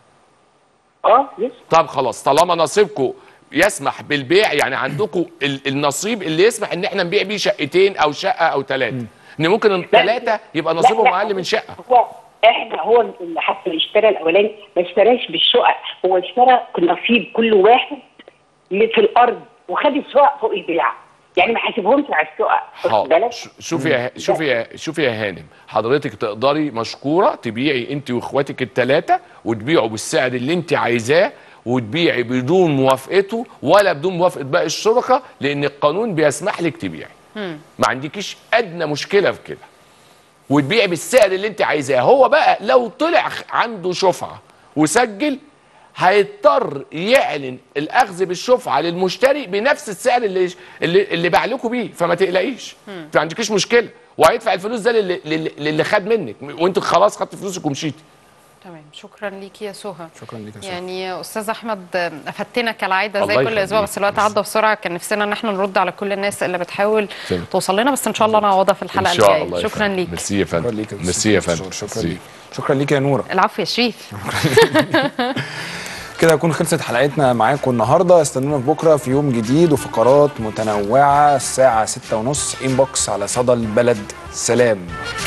اه يس طب خلاص طالما نصيبكم يسمح بالبيع يعني عندكم ال- النصيب اللي يسمح ان احنا نبيع بيه شقتين او شقه او ثلاثه ان ممكن الثلاثه يبقى لا، نصيبهم لا، اقل من شقه هو احنا هو اللي حتى اللي اشترى الاولاني ما اشتراش بالشقق هو اشترى نصيب كل واحد اللي في الارض وخد الشقق فوق البيع يعني ما حاسبهمش على الشقق واخد حاضر بالك؟ ش- شوفي يا شوفي يا شوفي يا هانم حضرتك تقدري مشكوره تبيعي انت واخواتك الثلاثه وتبيعوا بالسعر اللي انت عايزاه وتبيعي بدون موافقته ولا بدون موافقه باقي الشركاء لان القانون بيسمح لك تبيعي ما عندكيش ادنى مشكله في كده وتبيعي بالسعر اللي انت عايزاه هو بقى لو طلع خ- عنده شفعه وسجل هيضطر يعلن الاخذ بالشفعه للمشتري بنفس السعر اللي اللي, اللي باع لكم بيه فما تقلقيش ما عندكيش مشكله وهيدفع الفلوس ده للي, للي, للي خد منك وانت خلاص خدت فلوسك ومشيتي تمام شكرا ليكي يا سهى شكرا ليك يا سهى. يعني استاذ احمد افدتنا كالعاده زي الله كل اسبوع يخليك. بس الوقت عدى بسرعه كان نفسنا ان احنا نرد على كل الناس اللي بتحاول تمام. توصل لنا بس ان شاء الله نعوضها في الحلقه ان شاء الجايه الله يا شكرا فندم. ليك ميرسي يا شكرا فندم ليك يا ميرسي يا أستاذ فندم شكرا ميرسي. ليك شكرا ليك يا نوره العفو يا شريف كده تكون خلصت حلقتنا معاكم النهارده استنونا في بكره في يوم جديد وفقرات متنوعه الساعه 6:30 انبوكس على صدى البلد سلام